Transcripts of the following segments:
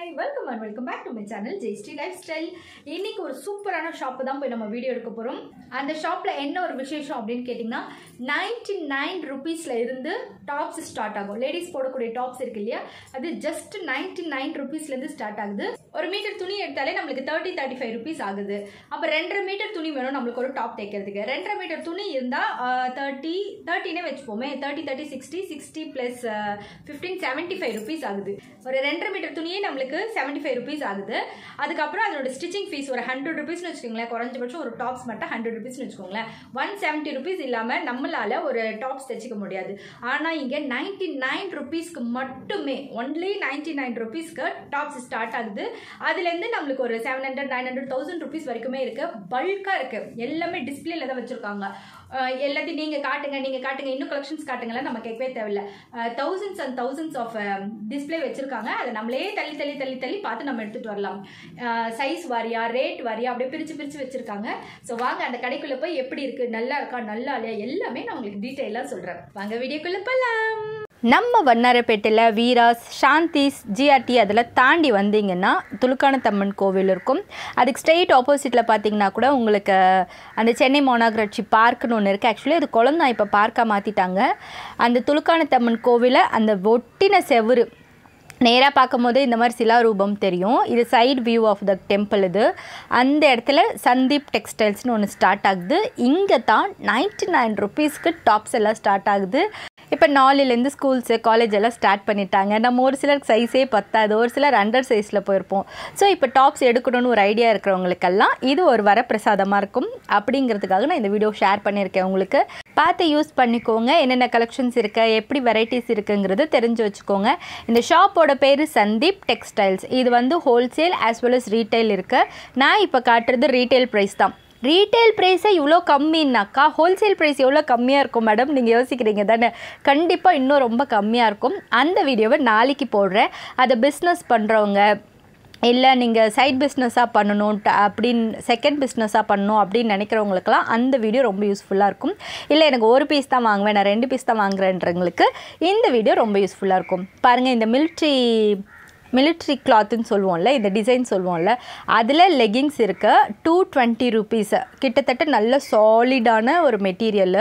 hi welcome and welcome back to my channel ஜெய்ஸ்டி lifestyle இன்னைக்கு ஒரு சூப்பரான ஷாப்பு தான் போய் நம்ம வீடியோ எடுக்க போகிறோம் அந்த ஷாப்பில் என்ன ஒரு விசேஷம் அப்படின்னு கேட்டிங்கன்னா நைன்டி நைன் ருபீஸில் இருந்து டாப்ஸ் ஸ்டார்ட் ஆகும் லேடிஸ் போடக்கூடிய டாப்ஸ் இருக்கு இல்லையா அது ஜஸ்ட் நைன்டி நைன் ருபீஸ்லேருந்து ஸ்டார்ட் ஆகுது ஒரு மீட்டர் துணி எடுத்தாலே நம்மளுக்கு தேர்ட்டி தேர்ட்டி ஃபைவ் ருபீஸ் ஆகுது அப்போ ரெண்டரை மீட்டர் துணி வேணும் நம்மளுக்கு ஒரு டாப் தைக்கிறதுக்கு ரெண்டரை மீட்டர் துணி இருந்தால் தேர்ட்டி தேர்ட்டினே வச்சுப்போமே thirty thirty sixty sixty plus fifteen seventy five rupees ஆகுது ஒரு ரெண்டரை மீட்டர் துணியே நம்மளுக்கு செவன்ட்டி ஃபைவ் ருபீஸ் ஆகுது அதுக்கப்புறம் அதோட ஸ்டிச்சிங் ஃபீஸ் ஒரு ஹண்ட்ரட் ருபீஸ்னு வச்சுக்கோங்களேன் குறைஞ்சபட்சம் ஒரு டாப்ஸ் மட்டும் ஹண்ட்ரட் ருபீஸ்னு வச்சுக்கோங்களேன் ஒன் செவன்ட்டி ருபீஸ் இல்லாமல் நம்மளால ஒரு டாப்ஸ் தைச்சிக்க முடியாது ஆனால் இங்கே நைன்டி நைன் ருபீஸ்க்கு மட்டுமே ஒன்லி நைன்டி நைன் ருபீஸ்க்கு டாப்ஸ் ஸ்டார்ட் ஆகுது அதுலேருந்து நம்மளுக்கு ஒரு seven hundred nine hundred thousand rupees வரைக்குமே இருக்கு பல்காக இருக்கு எல்லாமே டிஸ்பிளேல தான் வச்சிருக்காங்க அஹ் எல்லாத்தையும் நீங்கள் காட்டுங்க நீங்கள் காட்டுங்க இன்னும் கலெக்ஷன்ஸ் காட்டுங்கலாம் நம்ம கேட்கவே தேவையில்ல thousands and thousands of display வச்சிருக்காங்க அதை நம்மளே தள்ளி தள்ளி தள்ளி தள்ளி பார்த்து நம்ம எடுத்துட்டு வரலாம் சைஸ் வாரியா ரேட் வாரியா அப்படியே பிரித்து பிரித்து வச்சிருக்காங்க ஸோ வாங்க அந்த கடைக்குள்ளே போய் எப்படி இருக்கு நல்லா இருக்கா நல்லா இல்லையா எல்லாமே நான் உங்களுக்கு டீட்டெயிலாக சொல்கிறேன் வாங்க வீடியோக்குள்ளே போகலாம் நம்ம வண்ணாரப்பேட்டையில் வீராஸ் சாந்திஸ் ஜிஆர்டி அதில் தாண்டி வந்தீங்கன்னா துலுக்கானத்தம்மன் கோவில் இருக்கும் அதுக்கு ஸ்ட்ரெயிட் ஆப்போசிட்டில் பார்த்தீங்கன்னா கூட உங்களுக்கு அந்த சென்னை மாநகராட்சி பார்க்குன்னு ஒன்று இருக்குது ஆக்சுவலி அது குழந்தை இப்போ பார்க்காக மாற்றிட்டாங்க அந்த துலுக்கானத்தம்மன் கோவிலை அந்த ஒட்டின செவுரு நேராக பார்க்கும்போது இந்த மாதிரி சிலாரூபம் தெரியும் இது side view of the temple இது அந்த இடத்துல சந்தீப் டெக்ஸ்டைல்ஸ்னு ஒன்று ஸ்டார்ட் ஆகுது இங்கே தான் நைன்டி நைன் ருபீஸ்க்கு டாப்ஸ் எல்லாம் ஸ்டார்ட் ஆகுது இப்போ நாலுலேருந்து ஸ்கூல்ஸு காலேஜ் எல்லாம் ஸ்டார்ட் பண்ணிட்டாங்க நம்ம ஒரு சிலருக்கு சைஸே பத்தாது ஒரு சிலர் அண்டர் சைஸில் போயிருப்போம் ஸோ இப்போ டாப்ஸ் எடுக்கணும்னு ஒரு ஐடியா இருக்கிறவங்களுக்கெல்லாம் இது ஒரு வரப்பிரசாதமாக இருக்கும் அப்படிங்கிறதுக்காக நான் இந்த வீடியோ ஷேர் பண்ணியிருக்கேன் உங்களுக்கு பார்த்து யூஸ் பண்ணிக்கோங்க என்னென்ன கலெக்ஷன்ஸ் இருக்கு எப்படி வெரைட்டிஸ் இருக்குங்கிறது தெரிஞ்சு வச்சுக்கோங்க இந்த ஷாப்போட பேர் சந்தீப் டெக்ஸ்டைல்ஸ் இது வந்து wholesale as well as retail இருக்குது நான் இப்போ காட்டுறது ரீட்டைல் ப்ரைஸ் தான் ரீட்டைல் ப்ரைஸே இவ்வளோ கம்மின்னாக்கா ஹோல்சேல் ப்ரைஸ் எவ்வளோ கம்மியாக இருக்கும் மேடம் நீங்கள் யோசிக்கிறீங்க தானே கண்டிப்பாக இன்னும் ரொம்ப கம்மியாக இருக்கும் அந்த வீடியோவை நாளைக்கு போடுறேன் அதை பிஸ்னஸ் பண்ணுறவங்க இல்லை நீங்கள் சைட் பிஸ்னஸாக பண்ணணும் அப்படின்னு செகண்ட் பிஸ்னஸாக பண்ணணும் அப்படின்னு நினைக்கிறவங்களுக்குலாம் அந்த வீடியோ ரொம்ப யூஸ்ஃபுல்லாக இருக்கும் இல்லை எனக்கு ஒரு பீஸ் தான் வாங்குவேன் நான் ரெண்டு பீஸ் தான் வாங்குறேன்றவங்களுக்கு இந்த வீடியோ ரொம்ப யூஸ்ஃபுல்லாக இருக்கும் பாருங்கள் இந்த மிலிட்ரி மிலிட்ரி கிளாத்துன்னு சொல்லுவோம்ல இந்த டிசைன் சொல்லுவோம்ல அதில் லெகிங்ஸ் இருக்கு டூ டுவெண்ட்டி ருபீஸ் கிட்டத்தட்ட நல்ல சாலிடான ஒரு மெட்டீரியலு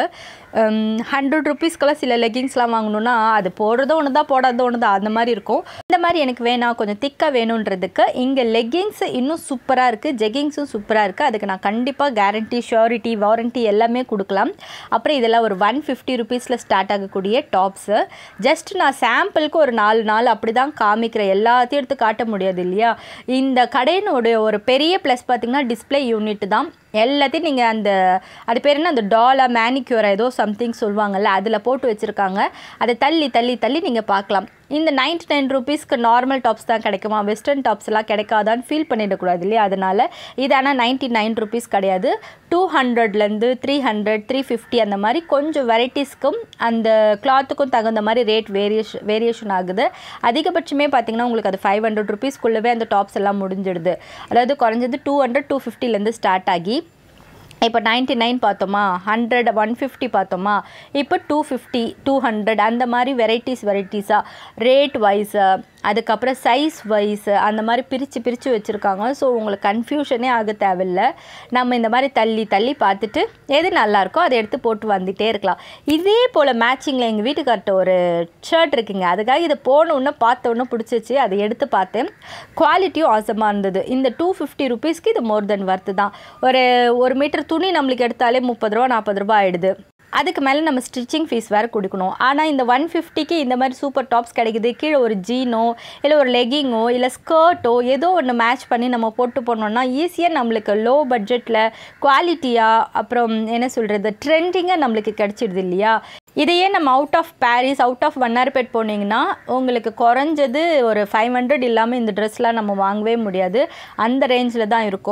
ஹண்ட்ரட் ருபீஸ்க்கெல்லாம் சில லெகிங்ஸ்லாம் வாங்கணுன்னா அது போடுறது ஒன்று தான் போடாத ஒன்று தான் அந்த மாதிரி இருக்கும் இந்த மாதிரி எனக்கு வேணாம் கொஞ்சம் திக்காக வேணுன்றதுக்கு இங்கே லெகிங்ஸ் இன்னும் சூப்பராக இருக்குது ஜெகிங்ஸும் சூப்பராக இருக்குது அதுக்கு நான் கண்டிப்பாக கேரண்டி ஷியோரிட்டி வாரண்ட்டி எல்லாமே கொடுக்கலாம் அப்புறம் இதெல்லாம் ஒரு ஒன் ஃபிஃப்டி ருபீஸில் ஸ்டார்ட் ஆகக்கூடிய டாப்ஸு ஜஸ்ட் நான் சாம்பிளுக்கு ஒரு நாலு நாள் அப்படி தான் காமிக்கிறேன் எல்லாத்தையும் எடுத்து காட்ட முடியாது இல்லையா இந்த கடையினுடைய ஒரு பெரிய ப்ளஸ் பார்த்திங்கன்னா டிஸ்பிளே யூனிட் தான் எல்லாத்தையும் நீங்கள் அந்த அது பேர் என்ன அந்த டாலா மேனிக்யூரா ஏதோ சம்திங் சொல்லுவாங்கல்ல அதில் போட்டு வச்சுருக்காங்க அதை தள்ளி தள்ளி தள்ளி நீங்கள் பார்க்கலாம் இந்த நைன்டி நைன் ருபீஸ்க்கு நார்மல் டாப்ஸ் தான் கிடைக்குமா வெஸ்டர்ன் டாப்ஸ்லாம் கிடைக்காதான்னு ஃபீல் பண்ணிடக்கூடாது இல்லையா அதனால் இது ஆனால் நைன்ட்டி நைன் ருபீஸ் கிடையாது டூ ஹண்ட்ரட்லேருந்து த்ரீ ஹண்ட்ரட் த்ரீ ஃபிஃப்டி அந்த மாதிரி கொஞ்சம் வெரைட்டிஸ்க்கும் அந்த கிளாத்துக்கும் தகுந்த மாதிரி ரேட் வேரியேஷன் வேரியேஷன் ஆகுது அதிகபட்சமே பார்த்திங்கன்னா உங்களுக்கு அது ஃபைவ் ஹண்ட்ரட் ருபீஸ்க்குள்ளவே அந்த டாப்ஸ் எல்லாம் முடிஞ்சிடுது அதாவது குறைஞ்சது டூ ஹண்ட்ரட் டூ ஃபிஃப்டிலேருந்து ஸ்டார்ட் ஆகி இப்போ நைன்ட்டி நைன் பார்த்தோமா ஹண்ட்ரட் ஒன் ஃபிஃப்டி பார்த்தோமா இப்போ டூ ஃபிஃப்டி டூ ஹண்ட்ரட் அந்த மாதிரி வெரைட்டிஸ் வெரைட்டிஸாக ரேட் வைஸு அதுக்கப்புறம் சைஸ் வைஸ் அந்த மாதிரி பிரித்து பிரித்து வச்சுருக்காங்க ஸோ உங்களுக்கு கன்ஃபியூஷனே ஆக தேவையில்லை நம்ம இந்த மாதிரி தள்ளி தள்ளி பார்த்துட்டு எது நல்லாயிருக்கோ அதை எடுத்து போட்டு வந்துகிட்டே இருக்கலாம் இதே போல் மேட்சிங்கில் எங்கள் வீட்டுக்கார்ட்ட ஒரு ஷர்ட் இருக்குங்க அதுக்காக இதை போனோன்னே பார்த்த உடனே பிடிச்சிச்சு அதை எடுத்து பார்த்தேன் குவாலிட்டியும் ஆசமாக இருந்தது இந்த டூ ஃபிஃப்டி ருபீஸ்க்கு இது மோர் தென் ஒர்த்து தான் ஒரு ஒரு மீட்டர் துணி நம்மளுக்கு எடுத்தாலே முப்பது ரூபா நாற்பது ரூபா ஆகிடுது அதுக்கு மேலே நம்ம ஸ்டிச்சிங் ஃபீஸ் வேறு கொடுக்கணும் ஆனால் இந்த ஒன் ஃபிஃப்டிக்கு இந்த மாதிரி சூப்பர் டாப்ஸ் கிடைக்குது கீழே ஒரு ஜீனோ இல்லை ஒரு லெகிங்கோ இல்லை ஸ்கர்ட்டோ ஏதோ ஒன்று மேட்ச் பண்ணி நம்ம போட்டு போனோம்னா ஈஸியாக நம்மளுக்கு லோ பட்ஜெட்டில் குவாலிட்டியாக அப்புறம் என்ன சொல்கிறது ட்ரெண்டிங்காக நம்மளுக்கு கிடச்சிடுது இல்லையா இதையே நம்ம out of Paris out of Vannarpet போனீங்கன்னா உங்களுக்கு குறைஞ்சது ஒரு ஃபைவ் ஹண்ட்ரட் இல்லாமல் இந்த ட்ரெஸ்லாம் நம்ம வாங்கவே முடியாது அந்த ரேஞ்சில் தான் இருக்கும்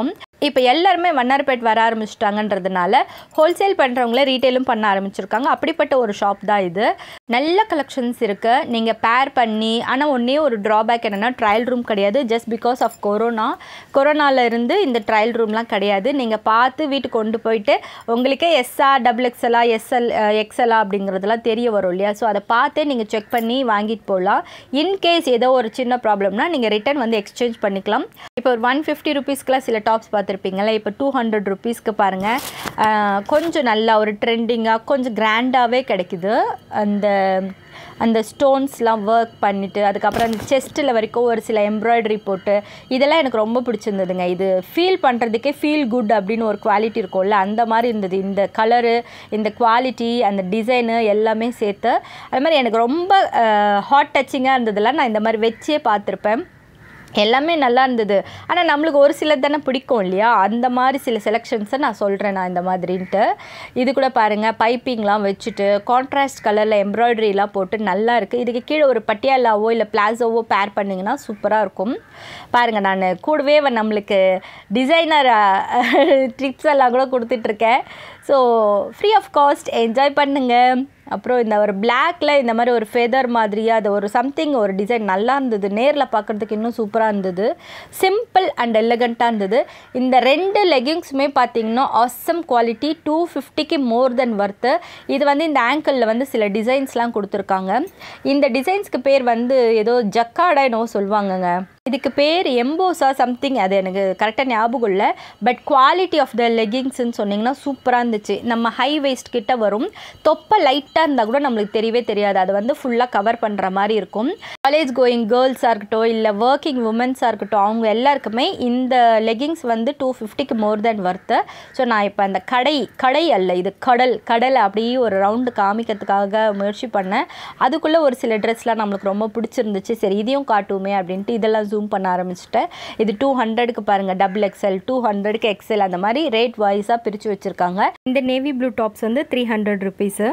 இப்போ எல்லாருமே வண்ணாரப்பேட் வர ஆரம்பிச்சிட்டாங்கன்றதுனால ஹோல்சேல் பண்ணுறவங்களே ரீட்டெயிலும் பண்ண ஆரம்பிச்சிருக்காங்க அப்படிப்பட்ட ஒரு ஷாப் தான் இது நல்ல கலெக்ஷன்ஸ் இருக்குது நீங்கள் பேர் பண்ணி ஆனால் ஒன்றே ஒரு ட்ராபேக் என்னென்னா ட்ரையல் ரூம் கிடையாது ஜஸ்ட் பிகாஸ் ஆஃப் கொரோனா கொரோனால இருந்து இந்த ட்ரையல் ரூம்லாம் கிடையாது நீங்கள் பார்த்து வீட்டுக்கு கொண்டு போயிட்டு உங்களுக்கே எஸ்ஆ டபுள் எக்ஸ்எலா எஸ்எல் எக்ஸ்எலா அப்படிங்கிறதுலாம் தெரிய வரும் இல்லையா ஸோ அதை பார்த்தே நீங்கள் செக் பண்ணி வாங்கிட்டு போகலாம் இன்கேஸ் ஏதோ ஒரு சின்ன ப்ராப்ளம்னா நீங்கள் ரிட்டர்ன் வந்து எக்ஸ்சேஞ்ச் பண்ணிக்கலாம் இப்போ ஒரு ஒன் ஃபிஃப்டி ருபீஸ்க்குலாம் சில டாப்ஸ் பார்த்துருப்பீங்களா இப்போ டூ ஹண்ட்ரட் ருபீஸ்க்கு பாருங்கள் கொஞ்சம் நல்லா ஒரு ட்ரெண்டிங்காக கொஞ்சம் கிராண்டாகவே கிடைக்குது அந்த அந்த ஸ்டோன்ஸ்லாம் ஒர்க் பண்ணிவிட்டு அதுக்கப்புறம் அந்த செஸ்ட்டில் வரைக்கும் ஒரு சில எம்ப்ராய்டரி போட்டு இதெல்லாம் எனக்கு ரொம்ப பிடிச்சிருந்ததுங்க இது ஃபீல் பண்ணுறதுக்கே ஃபீல் குட் அப்படின்னு ஒரு குவாலிட்டி இருக்கும்ல அந்த மாதிரி இருந்தது இந்த கலரு இந்த குவாலிட்டி அந்த டிசைனு எல்லாமே சேர்த்து அது மாதிரி எனக்கு ரொம்ப ஹாட் டச்சிங்காக இருந்ததெல்லாம் நான் இந்த மாதிரி வச்சே பார்த்துருப்பேன் எல்லாமே நல்லா இருந்தது ஆனால் நம்மளுக்கு ஒரு சிலது தானே பிடிக்கும் இல்லையா அந்த மாதிரி சில செலெக்ஷன்ஸை நான் சொல்கிறேன் நான் இந்த மாதிரின்ட்டு இது கூட பாருங்கள் பைப்பிங்லாம் வச்சுட்டு கான்ட்ராஸ்ட் கலரில் எம்ப்ராய்டரிலாம் போட்டு நல்லா இருக்குது இதுக்கு கீழே ஒரு பட்டியாலாவோ இல்லை பிளாசோவோ பேர் பண்ணிங்கன்னா சூப்பராக இருக்கும் பாருங்கள் நான் கூடவே வ- நம்மளுக்கு டிசைனர் ட்ரிப்ஸ் எல்லாம் கூட கொடுத்துட்ருக்கேன் so free of cost enjoy பண்ணுங்கள் அப்புறம் இந்த ஒரு பிளாக்ல இந்த மாதிரி ஒரு ஃபெதர் மாதிரியாக அது ஒரு சம்திங் ஒரு டிசைன் நல்லா இருந்தது நேரில் பார்க்குறதுக்கு இன்னும் சூப்பராக இருந்தது சிம்பிள் அண்ட் எலகண்ட்டாக இருந்தது இந்த ரெண்டு லெகிங்ஸுமே பார்த்தீங்கன்னா awesome குவாலிட்டி டூ ஃபிஃப்டிக்கு மோர் தென் ஒர்த்து இது வந்து இந்த ஆங்கிளில் வந்து சில டிசைன்ஸ்லாம் கொடுத்துருக்காங்க இந்த டிசைன்ஸ்க்கு பேர் வந்து ஏதோ ஜக்காடா என்னவோ சொல்லுவாங்கங்க இதுக்கு பேர் எம்போஸா சம்திங் அது எனக்கு கரெக்டாக ஞாபகம் இல்லை பட் குவாலிட்டி ஆஃப் த லெகிங்ஸ்ன்னு சொன்னீங்கன்னா சூப்பராக இருந்துச்சு நம்ம ஹை வேஸ்ட் கிட்ட வரும் தொப்பை லைட்டாக இருந்தால் கூட நம்மளுக்கு தெரியவே தெரியாது அது வந்து ஃபுல்லாக கவர் பண்ணுற மாதிரி இருக்கும் காலேஜ் கோயிங் கேர்ள்ஸாக இருக்கட்டும் இல்லை ஒர்க்கிங் உமன்ஸாக இருக்கட்டும் அவங்க எல்லாருக்குமே இந்த லெகிங்ஸ் வந்து டூ ஃபிஃப்டிக்கு மோர் தென் ஒர்த்து ஸோ நான் இப்போ அந்த கடை கடை அல்ல இது கடல் கடல் அப்படியே ஒரு ரவுண்டு காமிக்கிறதுக்காக முயற்சி பண்ணேன் அதுக்குள்ளே ஒரு சில ட்ரெஸ்லாம் நம்மளுக்கு ரொம்ப பிடிச்சிருந்துச்சு சரி இதையும் காட்டுவோமே அப்படின்ட்டு இதெல்லாம் ஜூம் பண்ண ஆரம்பிச்சிட்டேன் இது டூ ஹண்ட்ரடுக்கு பாருங்கள் டபுள் எக்ஸ்எல் டூ ஹண்ட்ரடுக்கு எக்ஸ்எல் அந்த மாதிரி ரேட் வைஸாக பிரித்து வச்சுருக்காங்க இந்த நேவி ப்ளூ டாப்ஸ் வந்து த்ரீ ஹண்ட்ரட் ருபீஸு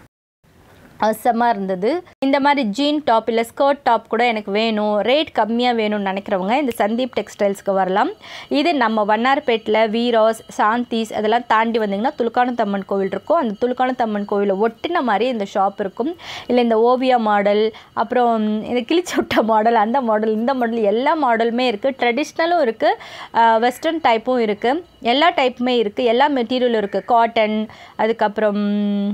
அவசமாக இருந்தது இந்த மாதிரி ஜீன் டாப் இல்லை ஸ்கர்ட் டாப் கூட எனக்கு வேணும் ரேட் கம்மியாக வேணும்னு நினைக்கிறவங்க இந்த சந்தீப் டெக்ஸ்டைல்ஸ்க்கு வரலாம் இது நம்ம வண்ணார்பேட்டில் வீராஸ் சாந்திஸ் அதெல்லாம் தாண்டி வந்தீங்கன்னா துலுக்கானத்தம்மன் கோவில் இருக்கும் அந்த துலுக்கானத்தம்மன் கோவிலை ஒட்டின மாதிரி இந்த ஷாப் இருக்கும் இல்லை இந்த ஓவியா மாடல் அப்புறம் இந்த கிழிச்சு விட்ட மாடல் அந்த மாடல் இந்த மாடல் எல்லா மாடலுமே இருக்குது ட்ரெடிஷ்னலும் இருக்குது வெஸ்டர்ன் டைப்பும் இருக்குது எல்லா டைப்புமே இருக்குது எல்லா மெட்டீரியலும் இருக்குது காட்டன் அதுக்கப்புறம்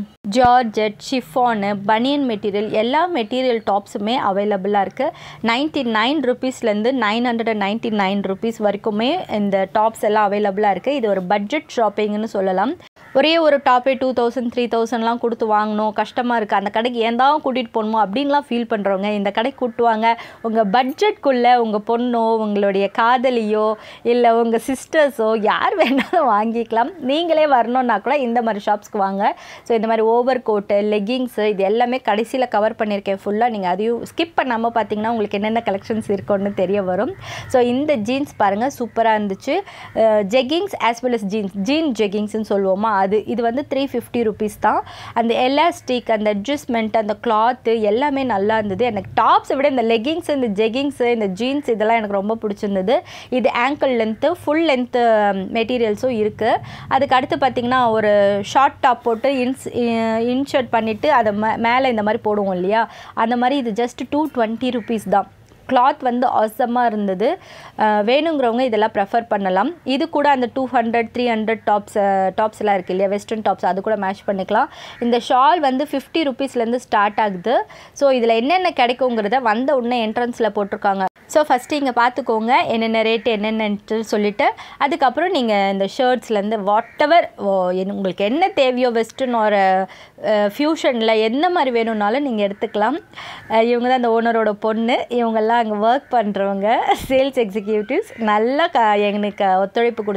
ஜார்ஜெட் ஷிஃபானு பனியன் மெட்டீரியல் எல்லா மெட்டீரியல் டாப்ஸுமே அவைலபிளாக இருக்குது நைன்ட்டி நைன் ருபீஸ்லேருந்து nine hundred and ninety nine rupees வரைக்குமே இந்த டாப்ஸ் எல்லாம் அவைலபிளாக இருக்குது இது ஒரு பட்ஜெட் ஷாப்பிங்னு சொல்லலாம் ஒரே ஒரு டாப்பே டூ தௌசண்ட் த்ரீ தௌசண்ட்லாம் கொடுத்து வாங்கணும் கஷ்டமாக இருக்குது அந்த கடைக்கு ஏன் தான் கூட்டிகிட்டு போகணுமோ அப்படின்லாம் ஃபீல் பண்ணுறவங்க இந்த கடைக்கு கூட்டுவாங்க உங்கள் பட்ஜெட்குள்ளே உங்கள் பொண்ணோ உங்களுடைய காதலியோ இல்லை உங்கள் சிஸ்டர்ஸோ யார் வேணாலும் வாங்கிக்கலாம் நீங்களே வரணுன்னா கூட இந்த மாதிரி ஷாப்ஸ்க்கு வாங்க ஸோ இந்த மாதிரி ஓவர் கோட்டு லெகிங்ஸு இது எல்லாமே கடைசியில் கவர் பண்ணியிருக்கேன் ஃபுல்லாக நீங்கள் அதையும் ஸ்கிப் பண்ணாமல் பார்த்தீங்கன்னா உங்களுக்கு என்னென்ன கலெக்ஷன்ஸ் இருக்குன்னு தெரிய வரும் ஸோ இந்த ஜீன்ஸ் பாருங்கள் சூப்பராக இருந்துச்சு jeggings as well as jeans jean ஜெகிங்ஸ்னு சொல்லுவோமா அது இது வந்து த்ரீ ஃபிஃப்டி ருபீஸ் தான் அந்த எலாஸ்டிக் அந்த அட்ஜஸ்ட்மெண்ட் அந்த கிளாத்து எல்லாமே நல்லா இருந்தது எனக்கு டாப்ஸை விட இந்த லெகிங்ஸ் இந்த ஜெகிங்ஸு இந்த ஜீன்ஸ் இதெல்லாம் எனக்கு ரொம்ப பிடிச்சிருந்தது இது ஆங்கிள் லென்த்து ஃபுல் லென்த்து மெட்டீரியல்ஸும் இருக்குது அதுக்கு அடுத்து பார்த்திங்கன்னா ஒரு ஷார்ட் டாப் போட்டு இன்ஸ் இன்ஷர்ட் பண்ணிவிட்டு அதை மே மேலே இந்த மாதிரி போடுவோம் இல்லையா அந்த மாதிரி இது ஜஸ்ட் டூ டுவெண்ட்டி ருபீஸ் தான் கிளாத் வந்து அவசமாக இருந்தது அஹ் வேணுங்கிறவங்க இதெல்லாம் ப்ரெஃபர் பண்ணலாம் இது கூட அந்த two hundred three hundred tops tops எல்லாம் இருக்குது இல்லையா வெஸ்டர்ன் டாப்ஸ் அது கூட மேட்ச் பண்ணிக்கலாம் இந்த ஷால் வந்து ஃபிஃப்டி ருபீஸ்லேருந்து ஸ்டார்ட் ஆகுது ஸோ இதில் என்னென்ன கிடைக்குங்கிறத வந்த உடனே என்ட்ரன்ஸில் போட்டிருக்காங்க ஸோ ஃபஸ்ட்டு இங்கே பார்த்துக்கோங்க என்னென்ன ரேட்டு என்னென்னட்டு சொல்லிவிட்டு அதுக்கப்புறம் நீங்கள் இந்த ஷர்ட்ஸ்லேருந்து வாட் எவர் உங்களுக்கு என்ன தேவையோ வெஸ்டர்ன் ஒரு ஃப்யூஷனில் எந்த மாதிரி வேணும்னாலும் நீங்கள் எடுத்துக்கலாம் அஹ் இவங்க தான் அந்த ஓனரோட பொண்ணு இவங்கெல்லாம் அங்கே ஒர்க் பண்ணுறவங்க சேல்ஸ் எக்ஸிக்யூட்டிவ்ஸ் நல்லா க எனக்கு ஒத்துழைப்பு கொடுத்தாங்க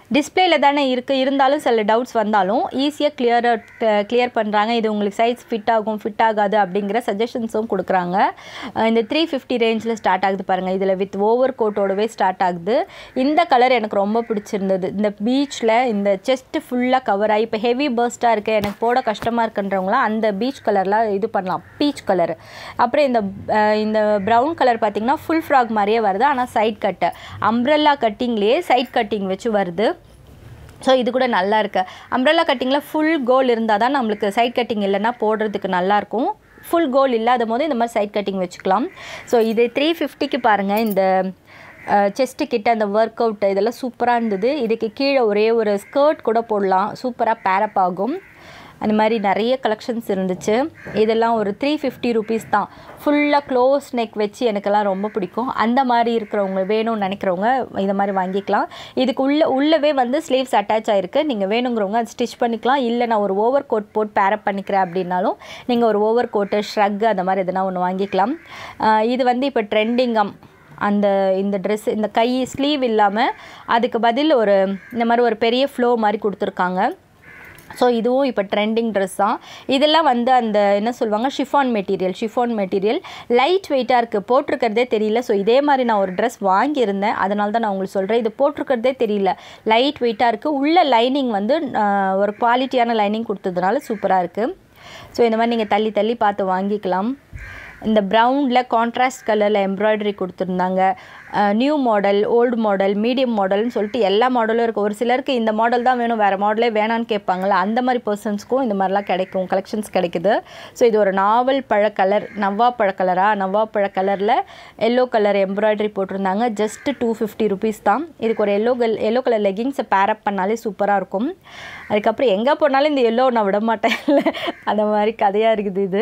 டிஸ்பிளேல தானே இருக்குது இருந்தாலும் சில டவுட்ஸ் வந்தாலும் ஈஸியாக கிளியராக கிளியர் பண்ணுறாங்க இது உங்களுக்கு சைஸ் ஃபிட் ஆகும் ஃபிட் ஆகாது அப்படிங்கிற சஜஷன்ஸும் கொடுக்குறாங்க அஹ் இந்த த்ரீ ஃபிஃப்டி ரேஞ்சில் ஸ்டார்ட் ஆகுது பாருங்கள் இதில் வித் ஓவர் கோட்டோடவே ஸ்டார்ட் ஆகுது இந்த கலர் எனக்கு ரொம்ப பிடிச்சிருந்தது இந்த பீச்சில் இந்த செஸ்ட்டு ஃபுல்லாக கவர் ஆகி இப்போ ஹெவி பர்ஸ்ட்டாக இருக்குது எனக்கு போட கஷ்டமாக இருக்குன்றவங்களாம் அந்த பீச் கலரில் இது பண்ணலாம் பீச் கலர் அப்புறம் இந்த அஹ் இந்த ப்ரௌன் கலர் பார்த்தீங்கன்னா ஃபுல் ஃப்ராக் மாதிரியே வருது ஆனால் சைட் கட்டு அம்ப்ரெல்லா கட்டிங்லேயே சைட் கட்டிங் வச்சு வருது ஸோ இது கூட நல்லா இருக்கு அம்ப்ரெல்லா கட்டிங்கில் ஃபுல் கோல் இருந்தால் தான் நம்மளுக்கு சைட் கட்டிங் இல்லைன்னா போடுறதுக்கு நல்லாயிருக்கும் ஃபுல் கோல் இல்லாத போது இந்த மாதிரி சைட் கட்டிங் வச்சுக்கலாம் ஸோ இது த்ரீ ஃபிஃப்டிக்கு பாருங்கள் இந்த செஸ்ட்டு கிட்ட அந்த ஒர்க் அவுட் இதெல்லாம் சூப்பராக இருந்தது இதுக்கு கீழே ஒரே ஒரு ஸ்கர்ட் கூட போடலாம் சூப்பராக பேரப் ஆகும் அந்த மாதிரி நிறைய கலெக்ஷன்ஸ் இருந்துச்சு இதெல்லாம் ஒரு த்ரீ ஃபிஃப்டி ருபீஸ் தான் ஃபுல்லாக க்ளோஸ் நெக் வச்சு எனக்கெல்லாம் ரொம்ப பிடிக்கும் அந்த மாதிரி இருக்கிறவங்க வேணும்னு நினைக்கிறவங்க இந்த மாதிரி வாங்கிக்கலாம் இதுக்கு உள்ள உள்ளவே வந்து ஸ்லீவ்ஸ் அட்டாச் ஆகிருக்கு நீங்கள் வேணுங்கிறவங்க அது ஸ்டிச் பண்ணிக்கலாம் இல்லை நான் ஒரு ஓவர் கோட் போட்டு பேரப் பண்ணிக்கிறேன் அப்படின்னாலும் நீங்கள் ஒரு ஓவர் கோட்டு ஷ்ரக் அந்த மாதிரி எதனா ஒன்று வாங்கிக்கலாம் ஆஹ் இது வந்து இப்போ ட்ரெண்டிங்கம் அந்த இந்த ட்ரெஸ் இந்த கை ஸ்லீவ் இல்லாமல் அதுக்கு பதில் ஒரு இந்த மாதிரி ஒரு பெரிய ஃப்ளோ மாதிரி கொடுத்துருக்காங்க ஸோ இதுவும் இப்போ ட்ரெண்டிங் ட்ரெஸ் தான் இதெல்லாம் வந்து அந்த என்ன சொல்லுவாங்க chiffon material chiffon material light வெயிட்டாக இருக்குது போட்டிருக்கிறதே தெரியல ஸோ இதே மாதிரி நான் ஒரு ட்ரெஸ் வாங்கியிருந்தேன் அதனால தான் நான் உங்களுக்கு சொல்கிறேன் இது போட்டிருக்கிறதே தெரியல லைட் வெயிட்டாக இருக்குது உள்ள லைனிங் வந்து ஆஹ், ஒரு குவாலிட்டியான லைனிங் கொடுத்ததுனால சூப்பராக இருக்குது ஸோ இந்த மாதிரி நீங்கள் தள்ளி தள்ளி பார்த்து வாங்கிக்கலாம் இந்த ப்ரௌனில் கான்ட்ராஸ்ட் கலரில் எம்ப்ராய்டரி கொடுத்துருந்தாங்க new model old model medium மாடல்னு சொல்லிட்டு எல்லா மாடலும் இருக்குது ஒரு சிலருக்கு இந்த மாடல் தான் வேணும் வேறு மாடலே வேணான்னு கேட்பாங்கள்ல அந்த மாதிரி பர்சன்ஸ்க்கும் இந்த மாதிரிலாம் கிடைக்கும் கலெக்ஷன்ஸ் கிடைக்குது ஸோ இது ஒரு நாவல் பழ கலர் நவ்வா பழ கலரா நவ்வா பழ கலரில் எல்லோ கலர் எம்ப்ராய்டரி போட்டிருந்தாங்க ஜஸ்ட் டூ ஃபிஃப்டி ருபீஸ் தான் இதுக்கு ஒரு எல்லோ கல் எல்லோ கலர் லெகிங்ஸை பேரப் பண்ணாலே சூப்பராக இருக்கும் அதுக்கப்புறம் எங்கே போனாலும் இந்த எல்லோ நான் விட மாட்டேன் அந்த மாதிரி கதையாக இருக்குது இது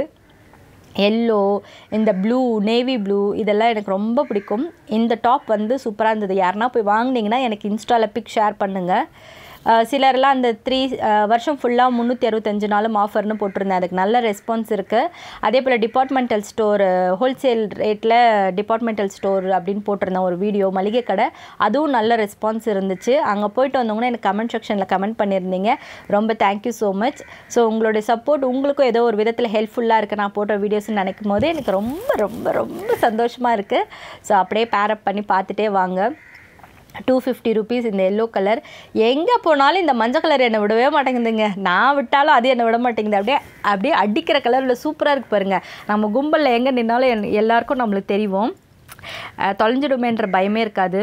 எல்லோ இந்த ப்ளூ நேவி ப்ளூ இதெல்லாம் எனக்கு ரொம்ப பிடிக்கும் இந்த டாப் வந்து சூப்பராக இருந்தது யாருன்னா போய் வாங்குனீங்கன்னா எனக்கு இன்ஸ்டாவில் பிக் ஷேர் பண்ணுங்கள் அஹ் சிலர்லாம் அந்த த்ரீ வருஷம் ஃபுல்லாக முந்நூற்றி அறுபத்தஞ்சு நாளும் ஆஃபர்னு போட்டிருந்தேன் அதுக்கு நல்ல ரெஸ்பான்ஸ் இருக்குது அதே போல் டிபார்ட்மெண்டல் ஸ்டோர் ஹோல்சேல் ரேட்டில் டிபார்ட்மெண்டல் ஸ்டோர் அப்படின்னு போட்டிருந்தேன் ஒரு வீடியோ மளிகை கடை அதுவும் நல்ல ரெஸ்பான்ஸ் இருந்துச்சு அங்கே போயிட்டு வந்தவங்கன்னா எனக்கு கமெண்ட் செக்ஷனில் கமெண்ட் பண்ணியிருந்தீங்க ரொம்ப தேங்க்யூ ஸோ மச் ஸோ உங்களுடைய சப்போர்ட் உங்களுக்கும் ஏதோ ஒரு விதத்தில் ஹெல்ப்ஃபுல்லாக இருக்குது நான் போட்ட வீடியோஸ்னு நினைக்கும் போது எனக்கு ரொம்ப ரொம்ப ரொம்ப சந்தோஷமாக இருக்குது ஸோ அப்படியே பேரப் பண்ணி பார்த்துட்டே வாங்க டூ ஃபிஃப்டி ருபீஸ் இந்த எல்லோ கலர் எங்கே போனாலும் இந்த மஞ்சள் கலர் என்னை விடவே மாட்டேங்குதுங்க நான் விட்டாலும் அது என்னை விட மாட்டேங்குது அப்படியே அப்படியே அடிக்கிற கலரில் சூப்பராக இருக்கு பாருங்க நம்ம கும்பலில் எங்கே நின்னாலும் என் எல்லாருக்கும் நம்மளுக்கு தெரியும் அஹ் தொலைஞ்சிடுமேன்ற பயமே இருக்காது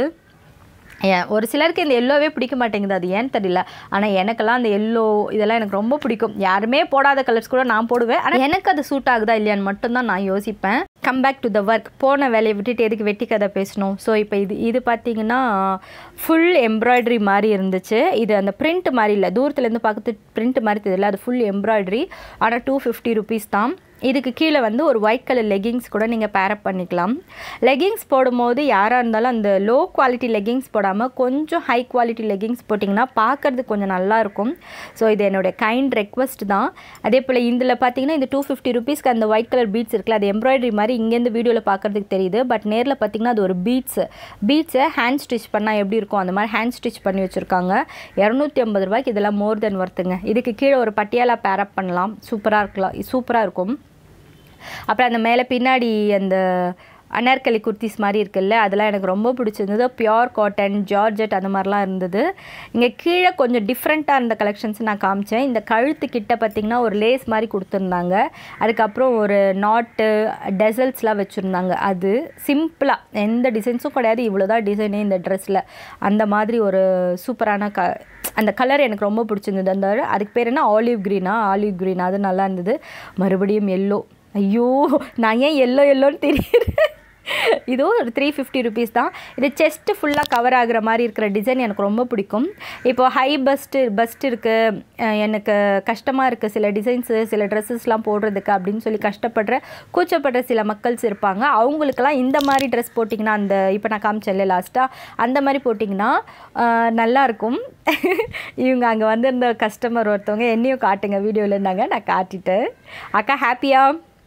ஏன் ஒரு சிலருக்கு இந்த எல்லோவே பிடிக்க மாட்டேங்குது அது ஏன்னு தெரியல ஆனால் எனக்கெல்லாம் அந்த எல்லோ இதெல்லாம் எனக்கு ரொம்ப பிடிக்கும் யாருமே போடாத கலர்ஸ் கூட நான் போடுவேன் ஆனால் எனக்கு அது சூட் ஆகுதா இல்லையான்னு மட்டும்தான் நான் யோசிப்பேன் come back to the work போன வேலையை விட்டுட்டு எதுக்கு வெட்டி கதை பேசணும் ஸோ இப்போ இது இது பார்த்தீங்கன்னா ஃபுல் எம்ப்ராய்டரி மாதிரி இருந்துச்சு இது அந்த பிரிண்ட் மாதிரி இல்லை தூரத்துலேருந்து பார்க்கறது பிரிண்ட் மாதிரி தெரியல அது ஃபுல் எம்ப்ராய்டரி ஆனால் டூ ஃபிஃப்டி ருபீஸ் தான் இதுக்கு கீழே வந்து ஒரு ஒயிட் கலர் லெகிங்ஸ் கூட நீங்கள் பேரப் பண்ணிக்கலாம் லெகிங்ஸ் போடும்போது யாராக இருந்தாலும் அந்த லோ குவாலிட்டி லெகிங்ஸ் போடாமல் கொஞ்சம் ஹை குவாலிட்டி லெகிங்ஸ் போட்டிங்கன்னா பார்க்கறதுக்கு கொஞ்சம் நல்லா இருக்கும் ஸோ இது என்னுடைய கைண்ட் ரெக்வஸ்ட் தான் அதே போல் இதில் பார்த்தீங்கன்னா இந்த டூ ஃபிஃப்டி ருபீஸ்க்கு அந்த ஒயிட் கலர் பீட்ஸ் இருக்குல்ல அது எம்ப்ராய்டரி மாதிரி இங்கேருந்து வீடியோவில் பார்க்கறதுக்கு தெரியுது பட் நேரில் பார்த்தீங்கன்னா அது ஒரு பீட்ஸ் பீட்ஸை ஹேண்ட் ஸ்டிச் பண்ணால் எப்படி இருக்கும் அந்த மாதிரி ஹேண்ட் ஸ்டிச் பண்ணி வச்சுருக்காங்க இரநூத்தி ஐம்பது ரூபாய்க்கு இதெல்லாம் மோர் தென் ஒர்த்துங்க இதுக்கு கீழே ஒரு பட்டியாலா பேரப் பண்ணலாம் சூப்பராக இருக்கலாம் சூப்பராக இருக்கும் அப்புறம் அந்த மேலே பின்னாடி அந்த அனார்கலி குர்த்திஸ் மாதிரி இருக்குல்ல அதெல்லாம் எனக்கு ரொம்ப பிடிச்சிருந்தது பியோர் காட்டன் ஜார்ஜெட் அந்த மாதிரிலாம் இருந்தது இங்கே கீழே கொஞ்சம் டிஃப்ரெண்ட்டாக இருந்த கலெக்ஷன்ஸ் நான் காமிச்சேன் இந்த கழுத்து கிட்ட பார்த்திங்கன்னா ஒரு லேஸ் மாதிரி கொடுத்துருந்தாங்க அதுக்கப்புறம் ஒரு நாட்டு டெசல்ஸ்லாம் வச்சுருந்தாங்க அது சிம்பிளாக எந்த டிசைன்ஸும் கிடையாது இவ்வளோ தான் டிசைனே இந்த ட்ரெஸ்ஸில் அந்த மாதிரி ஒரு சூப்பரான க அந்த கலர் எனக்கு ரொம்ப பிடிச்சிருந்தது அந்த அதுக்கு பேர் என்ன ஆலிவ் க்ரீனா ஆலிவ் க்ரீன் அது நல்லா இருந்தது மறுபடியும் எல்லோ ஐயோ நான் ஏன் எல்லோ எல்லோன்னு தெரியுது இதுவும் ஒரு த்ரீ ஃபிஃப்டி ருபீஸ் தான் இது செஸ்ட்டு ஃபுல்லாக கவர் ஆகுற மாதிரி இருக்கிற டிசைன் எனக்கு ரொம்ப பிடிக்கும் இப்போ ஹை பஸ்ட்டு பஸ்ட் இருக்குது எனக்கு கஷ்டமாக இருக்குது சில டிசைன்ஸு சில ட்ரெஸ்ஸஸ்லாம் போடுறதுக்கு அப்படின்னு சொல்லி கஷ்டப்படுற கூச்சப்படுற சில மக்கள்ஸ் இருப்பாங்க அவங்களுக்கெல்லாம் இந்த மாதிரி ட்ரெஸ் போட்டிங்கன்னா அந்த இப்போ நான் காமிச்சேன்ல லாஸ்ட்டாக அந்த மாதிரி போட்டிங்கன்னா ஆஹ், நல்லாயிருக்கும் இவங்க அங்கே வந்திருந்த கஸ்டமர் ஒருத்தவங்க என்னையும் காட்டுங்க வீடியோவில் இருந்தாங்க நான் காட்டிட்டேன் அக்கா ஹாப்பியா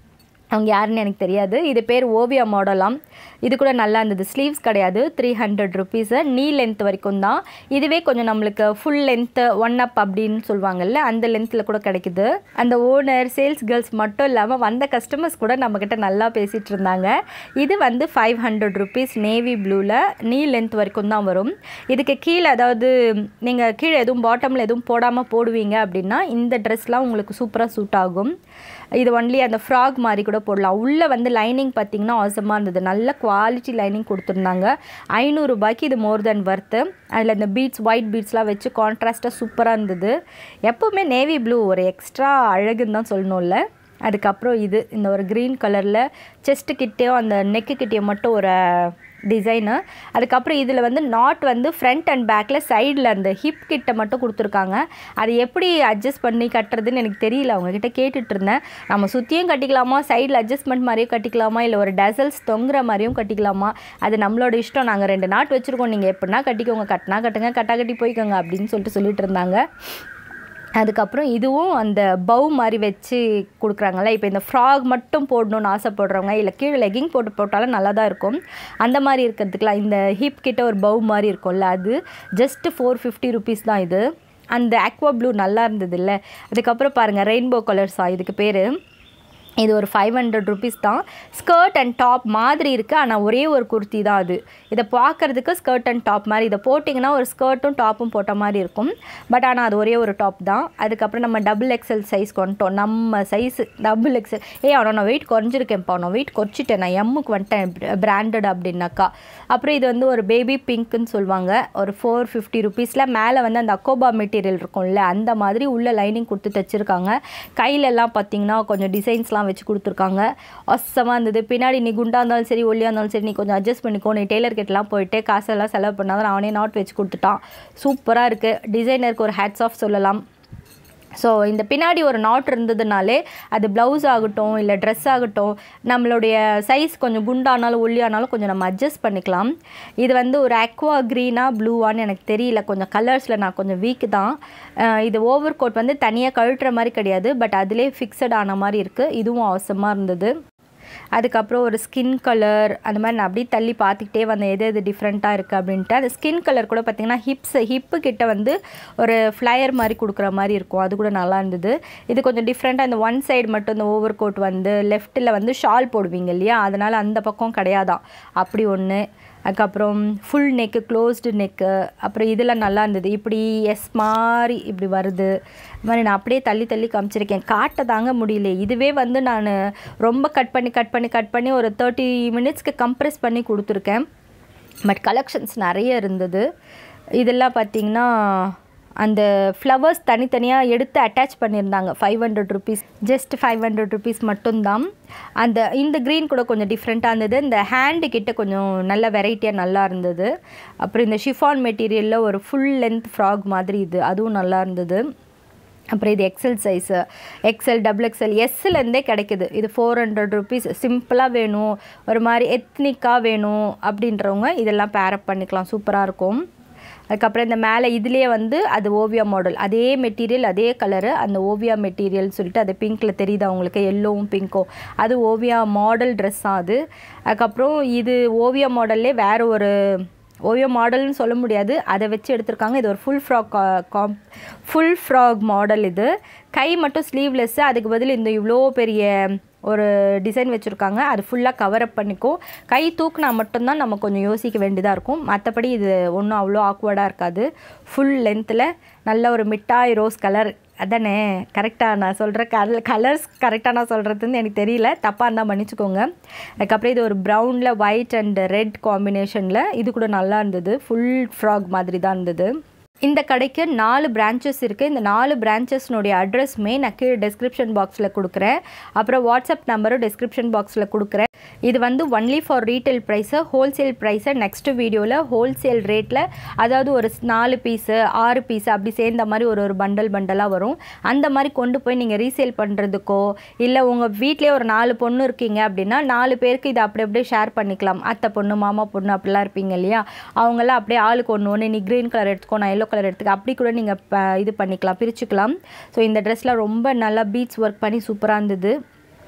அவங்க யாருன்னு எனக்கு தெரியாது இது பேர் ஓவியா மாடலாம் இது கூட நல்லா இருந்தது ஸ்லீவ்ஸ் கிடையாது three hundred rupees knee length வரைக்கும் தான் இதுவே கொஞ்சம் நம்மளுக்கு ஃபுல் லென்த்து ஒன் அப் அப்படின்னு சொல்லுவாங்கல்ல அந்த லென்த்தில் கூட கிடைக்குது அந்த ஓனர் சேல்ஸ் கேர்ள்ஸ் மட்டும் இல்லாமல் வந்த கஸ்டமர்ஸ் கூட நம்மக்கிட்ட நல்லா பேசிகிட்டு இருந்தாங்க இது வந்து ஃபைவ் ஹண்ட்ரட் ருபீஸ் நேவி ப்ளூவில் நீ லென்த் வரைக்கும் தான் வரும் இதுக்கு கீழே அதாவது நீங்கள் கீழே எதுவும் பாட்டமில் எதுவும் போடாமல் போடுவீங்க அப்படின்னா இந்த ட்ரெஸ்லாம் உங்களுக்கு சூப்பராக சூட் ஆகும் இது ஒன்லி அந்த ஃப்ராக் மாதிரி கூட போடலாம் உள்ளே வந்து லைனிங் பார்த்தீங்கன்னா அவசரமாக இருந்தது நல்ல குவாலிட்டி லைனிங் கொடுத்துருந்தாங்க ஐநூறுரூபாய்க்கு இது மோர் தென் ஒர்த்து அதில் இந்த பீட்ஸ் ஒயிட் பீட்ஸ்லாம் வச்சு கான்ட்ராஸ்ட்டாக சூப்பராக இருந்தது எப்போவுமே நேவி ப்ளூ ஒரு எக்ஸ்ட்ரா அழகுன்னு தான் சொல்லணும்ல அதுக்கப்புறம் இது இந்த ஒரு க்ரீன் கலரில் செஸ்ட்டு கிட்டேயும் அந்த நெக்கு கிட்டேயும் மட்டும் ஒரு டிசைனு அதுக்கப்புறம் இதில் வந்து நாட் வந்து ஃப்ரண்ட் அண்ட் பேக்கில் சைடில் அந்த ஹிப் கிட்ட மட்டும் கொடுத்துருக்காங்க அது எப்படி அட்ஜஸ்ட் பண்ணி கட்டுறதுன்னு எனக்கு தெரியல அவங்கக்கிட்ட கேட்டுட்டு இருந்தேன் நம்ம சுற்றியும் கட்டிக்கலாமா சைடில் அட்ஜஸ்ட்மெண்ட் மாதிரியும் கட்டிக்கலாமா இல்லை ஒரு டசல்ஸ் தொங்குற மாதிரியும் கட்டிக்கலாமா அது நம்மளோட இஷ்டம் நாங்கள் ரெண்டு நாட் வச்சுருக்கோம் நீங்கள் எப்படின்னா கட்டிக்கோங்க கட்டினா கட்டுங்க கட்டா கட்டி போய்க்கோங்க அப்படின்னு சொல்லிட்டு சொல்லிட்டு இருந்தாங்க அதுக்கப்புறம் இதுவும் அந்த பவு மாதிரி வச்சு கொடுக்குறாங்கல்ல இப்போ இந்த ஃப்ராக் மட்டும் போடணும்னு ஆசைப்படுறவங்க இல்லை கீழே லெகிங் போட்டு போட்டாலும் நல்லா தான் இருக்கும் அந்த மாதிரி இருக்கிறதுக்குலாம் இந்த ஹிப் கிட்ட ஒரு பவு மாதிரி இருக்கும்ல அது ஜஸ்ட் ஃபோர் ஃபிஃப்டி ருபீஸ் தான் இது அந்த ஆக்வா ப்ளூ நல்லா இருந்தது இல்லை அதுக்கப்புறம் பாருங்கள் ரெயின்போ கலர்ஸா இதுக்கு பேர் இது ஒரு ஃபைவ் ஹண்ட்ரட் ருபீஸ் தான் ஸ்கர்ட் அண்ட் டாப் மாதிரி இருக்குது ஆனால் ஒரே ஒரு குர்த்தி தான் அது இதை பார்க்குறதுக்கு ஸ்கர்ட் அண்ட் டாப் மாதிரி இதை போட்டிங்கன்னா ஒரு ஸ்கர்ட்டும் டாப்பும் போட்ட மாதிரி இருக்கும் பட் ஆனால் அது ஒரே ஒரு டாப் தான் அதுக்கப்புறம் நம்ம டபுள் எக்ஸல் சைஸ் கொண்டுட்டோம் நம்ம சைஸ் டபுள் எக்ஸல் ஏ அவனை நான் வெயிட் குறைஞ்சிருக்கேன்ப்பா நான் வெயிட் குறைச்சிட்டேன் நான் எம்முக்கு வந்துட்டேன் பிராண்டட் அப்படின்னாக்கா அப்புறம் இது வந்து ஒரு பேபி பிங்க்குன்னு சொல்லுவாங்க ஒரு ஃபோர் ஃபிஃப்டி ருபீஸில் மேலே வந்து அந்த அக்கோபா மெட்டீரியல் இருக்கும்ல அந்த மாதிரி உள்ள லைனிங் கொடுத்து தைச்சிருக்காங்க கையிலெல்லாம் பார்த்தீங்கன்னா கொஞ்சம் டிசைன்ஸ்லாம் எல்லாம் வச்சு கொடுத்துருக்காங்க ஒசமாக இருந்தது பின்னாடி நீ குண்டா இருந்தாலும் சரி ஒல்லியாக இருந்தாலும் சரி நீ கொஞ்சம் அட்ஜஸ்ட் பண்ணிக்கோ நீ டெய்லர் கிட்டலாம் போயிட்டு காசெல்லாம் செலவு பண்ணாதான் அவனே நாட் வச்சு கொடுத்துட்டான் சூப்பராக இருக்குது டிசைனருக்கு ஒரு ஹேட்ஸ் ஆஃப் சொல்லலாம் ஸோ இந்த பின்னாடி ஒரு நாட் இருந்ததுனாலே அது ப்ளவுஸ் ஆகட்டும் இல்லை ட்ரெஸ் ஆகட்டும் நம்மளுடைய சைஸ் கொஞ்சம் குண்டானாலும் ஒல்லியானாலும் கொஞ்சம் நம்ம அட்ஜஸ்ட் பண்ணிக்கலாம் இது வந்து ஒரு அக்வா க்ரீனா ப்ளூவான்னு எனக்கு தெரியல கொஞ்சம் கலர்ஸில் நான் கொஞ்சம் வீக் தான் அஹ் இது ஓவர் கோட் வந்து தனியாக கழட்டுற மாதிரி கிடையாது பட் அதிலே ஃபிக்ஸட் ஆன மாதிரி இருக்குது இதுவும் அவசரமாக இருந்தது அதுக்கப்புறம் ஒரு ஸ்கின் கலர் அந்த மாதிரி நான் அப்படியே தள்ளி பார்த்துக்கிட்டே வந்தேன் எது எது டிஃப்ரெண்ட்டாக இருக்குது அப்படின்ட்டு அந்த ஸ்கின் கலர் கூட பார்த்திங்கன்னா ஹிப்ஸ் ஹிப்பு கிட்ட வந்து ஒரு ஃப்ளையர் மாதிரி கொடுக்குற மாதிரி இருக்கும் அது கூட நல்லா இருந்தது இது கொஞ்சம் டிஃப்ரெண்ட்டாக இந்த ஒன் சைடு மட்டும் இந்த ஓவர் கோட் வந்து லெஃப்ட்டில் வந்து ஷால் போடுவீங்க இல்லையா அதனால் அந்த பக்கம் கிடையாதான் அப்படி ஒன்று அதுக்கப்புறம் ஃபுல் நெக்கு க்ளோஸ்டு நெக்கு அப்புறம் இதெல்லாம் நல்லா இருந்தது இப்படி எஸ் மாதிரி இப்படி வருது இது மாதிரி நான் அப்படியே தள்ளி தள்ளி காமிச்சிருக்கேன் காட்ட தாங்க முடியல இதுவே வந்து நான் ரொம்ப கட் பண்ணி கட் பண்ணி கட் பண்ணி ஒரு தேர்ட்டி மினிட்ஸ்க்கு கம்ப்ரெஸ் பண்ணி கொடுத்துருக்கேன் பட் கலெக்ஷன்ஸ் நிறைய இருந்தது இதெல்லாம் பார்த்திங்கன்னா அந்த ஃப்ளவர்ஸ் தனித்தனியாக எடுத்து அட்டாச் பண்ணியிருந்தாங்க five hundred rupees just five hundred rupees மட்டும்தான் அந்த இந்த க்ரீன் கூட கொஞ்சம் டிஃப்ரெண்ட்டாக இருந்தது இந்த ஹேண்டு கிட்ட கொஞ்சம் நல்ல வெரைட்டியாக நல்லா இருந்தது அப்புறம் இந்த ஷிஃபான் மெட்டீரியலில் ஒரு ஃபுல் லென்த் ஃப்ராக் மாதிரி இது அதுவும் நல்லா இருந்தது அப்புறம் இது XL size XL double XL எஸ்லேருந்தே கிடைக்குது இது ஃபோர் ஹண்ட்ரட் ருபீஸ் சிம்பிளாக வேணும் ஒரு மாதிரி எத்னிக்காக வேணும் அப்படின்றவங்க இதெல்லாம் பேரப் பண்ணிக்கலாம் சூப்பராக இருக்கும் அதுக்கப்புறம் இந்த மேலே இதுலேயே வந்து அது ஓவியா மாடல் அதே மெட்டீரியல் அதே கலரு அந்த ஓவியா மெட்டீரியல் சொல்லிட்டு அது பிங்க்கில் தெரியுது அவங்களுக்கு எல்லோவும் பிங்க்கும் அது ஓவியா மாடல் ட்ரெஸ் தான் அது அதுக்கப்புறம் இது ஓவியா மாடல்லே வேறு ஒரு ஓவியோ மாடல்னு சொல்ல முடியாது அதை வச்சு எடுத்திருக்காங்க இது ஒரு ஃபுல் ஃப்ராக் காம் ஃபுல் ஃப்ராக் மாடல் இது கை மட்டும் ஸ்லீவ்லெஸ்ஸு அதுக்கு பதில் இந்த இவ்வளோ பெரிய ஒரு டிசைன் வச்சுருக்காங்க அது ஃபுல்லாக கவர் அப் பண்ணிக்கும் கை தூக்குனா மட்டும்தான் நம்ம கொஞ்சம் யோசிக்க வேண்டியதாக இருக்கும் மற்றபடி இது ஒன்றும் அவ்வளோ ஆக்வர்டாக இருக்காது ஃபுல் லென்த்தில் நல்ல ஒரு மிட்டாய் ரோஸ் கலர் அதானே கரெக்டாக நான் சொல்கிற கல கலர்ஸ் கரெக்டாக நான் சொல்கிறதுன்னு எனக்கு தெரியல தப்பாக இருந்தால் மன்னிச்சுக்கோங்க அதுக்கப்புறம் இது ஒரு ப்ரௌனில் ஒயிட் அண்ட் ரெட் காம்பினேஷனில் இது கூட நல்லா இருந்தது ஃபுல் ஃப்ராக் மாதிரி தான் இருந்தது இந்த கடைக்கு நாலு பிரான்ச்சஸ் இருக்குது இந்த நாலு பிரான்ச்சஸ்னுடைய அட்ரஸ்மே நான் கீழே டெஸ்கிரிப்ஷன் பாக்ஸில் கொடுக்குறேன் அப்புறம் வாட்ஸ்அப் நம்பரும் டெஸ்கிரிப்ஷன் பாக்ஸில் கொடுக்குறேன் இது வந்து only for retail price wholesale ப்ரைஸை நெக்ஸ்ட் வீடியோவில் ஹோல்சேல் ரேட்டில் அதாவது ஒரு நாலு பீஸு ஆறு பீஸு அப்படி சேர்ந்த மாதிரி ஒரு ஒரு பண்டல் பண்டலாக வரும் அந்த மாதிரி கொண்டு போய் நீங்கள் ரீசேல் பண்ணுறதுக்கோ இல்லை உங்கள் வீட்டிலே ஒரு நாலு பொண்ணு இருக்கீங்க அப்படின்னா நாலு பேருக்கு இதை அப்படி அப்படியே ஷேர் பண்ணிக்கலாம் அத்தை பொண்ணு மாமா பொண்ணு அப்படிலாம் இருப்பீங்க இல்லையா அவங்களாம் அப்படியே ஆளுக்கு ஒன்று ஒன்று நீ க்ரீன் கலர் எடுத்துக்கோ நான் எல்லோ கலர் எடுத்துக்க அப்படி கூட நீங்கள் இது பண்ணிக்கலாம் பிரிச்சுக்கலாம் ஸோ இந்த ட்ரெஸ்லாம் ரொம்ப நல்லா பீட்ஸ் ஒர்க் பண்ணி சூப்பராக இருந்தது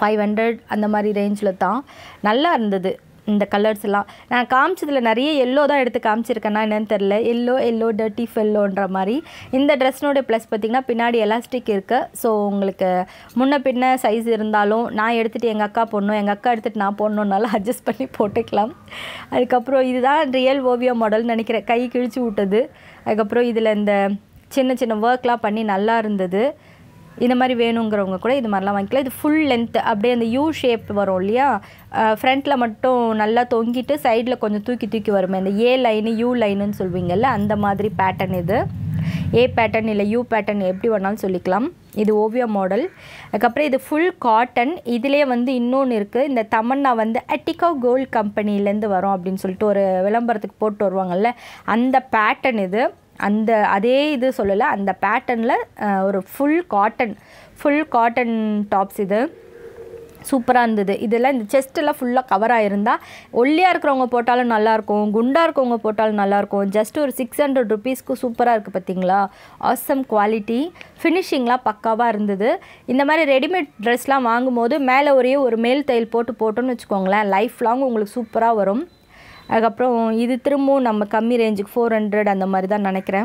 ஃபைவ் ஹண்ட்ரட் அந்த மாதிரி ரேஞ்சில் தான் நல்லா இருந்தது இந்த கலர்ஸ் எல்லாம் நான் காமிச்சதில் நிறைய எல்லோ தான் எடுத்து காமிச்சிருக்கேன்னா என்னன்னு தெரில எல்லோ எல்லோ டர்ட்டி ஃபெல்லோன்ற மாதிரி இந்த ட்ரெஸ்னோட ப்ளஸ் பார்த்திங்கன்னா பின்னாடி எலாஸ்டிக் இருக்குது ஸோ உங்களுக்கு முன்ன பின்ன சைஸ் இருந்தாலும் நான் எடுத்துகிட்டு எங்கள் அக்கா போடணும் எங்கள் அக்கா எடுத்துகிட்டு நான் போடணுன்னாலும் அட்ஜஸ்ட் பண்ணி போட்டுக்கலாம் அதுக்கப்புறம் இதுதான் ரியல் ஓவியா மாடல்னு நினைக்கிறேன் கை கிழிச்சு விட்டது அதுக்கப்புறம் இதில் இந்த சின்ன சின்ன ஒர்க்லாம் பண்ணி நல்லா இருந்தது இந்த மாதிரி வேணுங்கிறவங்க கூட இது மாதிரிலாம் வாங்கிக்கலாம் இது ஃபுல் லென்த் அப்படியே அந்த யூ ஷேப் வரும் இல்லையா ஃப்ரண்ட்டில் மட்டும் நல்லா தொங்கிட்டு சைடில் கொஞ்சம் தூக்கி தூக்கி வருமே இந்த ஏ லைனு யூ லைனுன்னு சொல்வீங்கல்ல அந்த மாதிரி பேட்டர்ன் இது ஏ பேட்டர்ன் இல்லை யூ பேட்டர்ன் எப்படி வேணாலும் சொல்லிக்கலாம் இது ஓவியா மாடல் அதுக்கப்புறம் இது ஃபுல் காட்டன் இதிலே வந்து இன்னொன்று இருக்குது இந்த தமன்னா வந்து அட்டிகா கோல்ட் கம்பெனிலேருந்து வரும் அப்படின்னு சொல்லிட்டு ஒரு விளம்பரத்துக்கு போட்டு வருவாங்கல்ல அந்த பேட்டர்ன் இது அந்த அதே இது சொல்லலை அந்த பேட்டர்னில் ஒரு full cotton full cotton tops இது சூப்பராக இருந்தது இதெல்லாம் இந்த செஸ்ட்டெல்லாம் ஃபுல்லாக கவர் ஆகிருந்தா ஒல்லியாக இருக்கிறவங்க போட்டாலும் நல்லாயிருக்கும் குண்டாக இருக்கவங்க போட்டாலும் நல்லாயிருக்கும் ஜஸ்ட் ஒரு சிக்ஸ் ஹண்ட்ரட் ருபீஸ்க்கு சூப்பராக இருக்குது பார்த்தீங்களா ஆசம் குவாலிட்டி ஃபினிஷிங்லாம் பக்காவாக இருந்தது இந்த மாதிரி ரெடிமேட் ட்ரெஸ்லாம் வாங்கும்போது மேலே ஒரே ஒரு மேல் தையல் போட்டு போட்டோன்னு வச்சுக்கோங்களேன் லைஃப் லாங் உங்களுக்கு சூப்பராக வரும் அதுக்கப்புறம் இது திரும்பவும் நம்ம கம்மி ரேஞ்சுக்கு ஃபோர் ஹண்ட்ரட் அந்த மாதிரி தான் நினைக்கிறேன்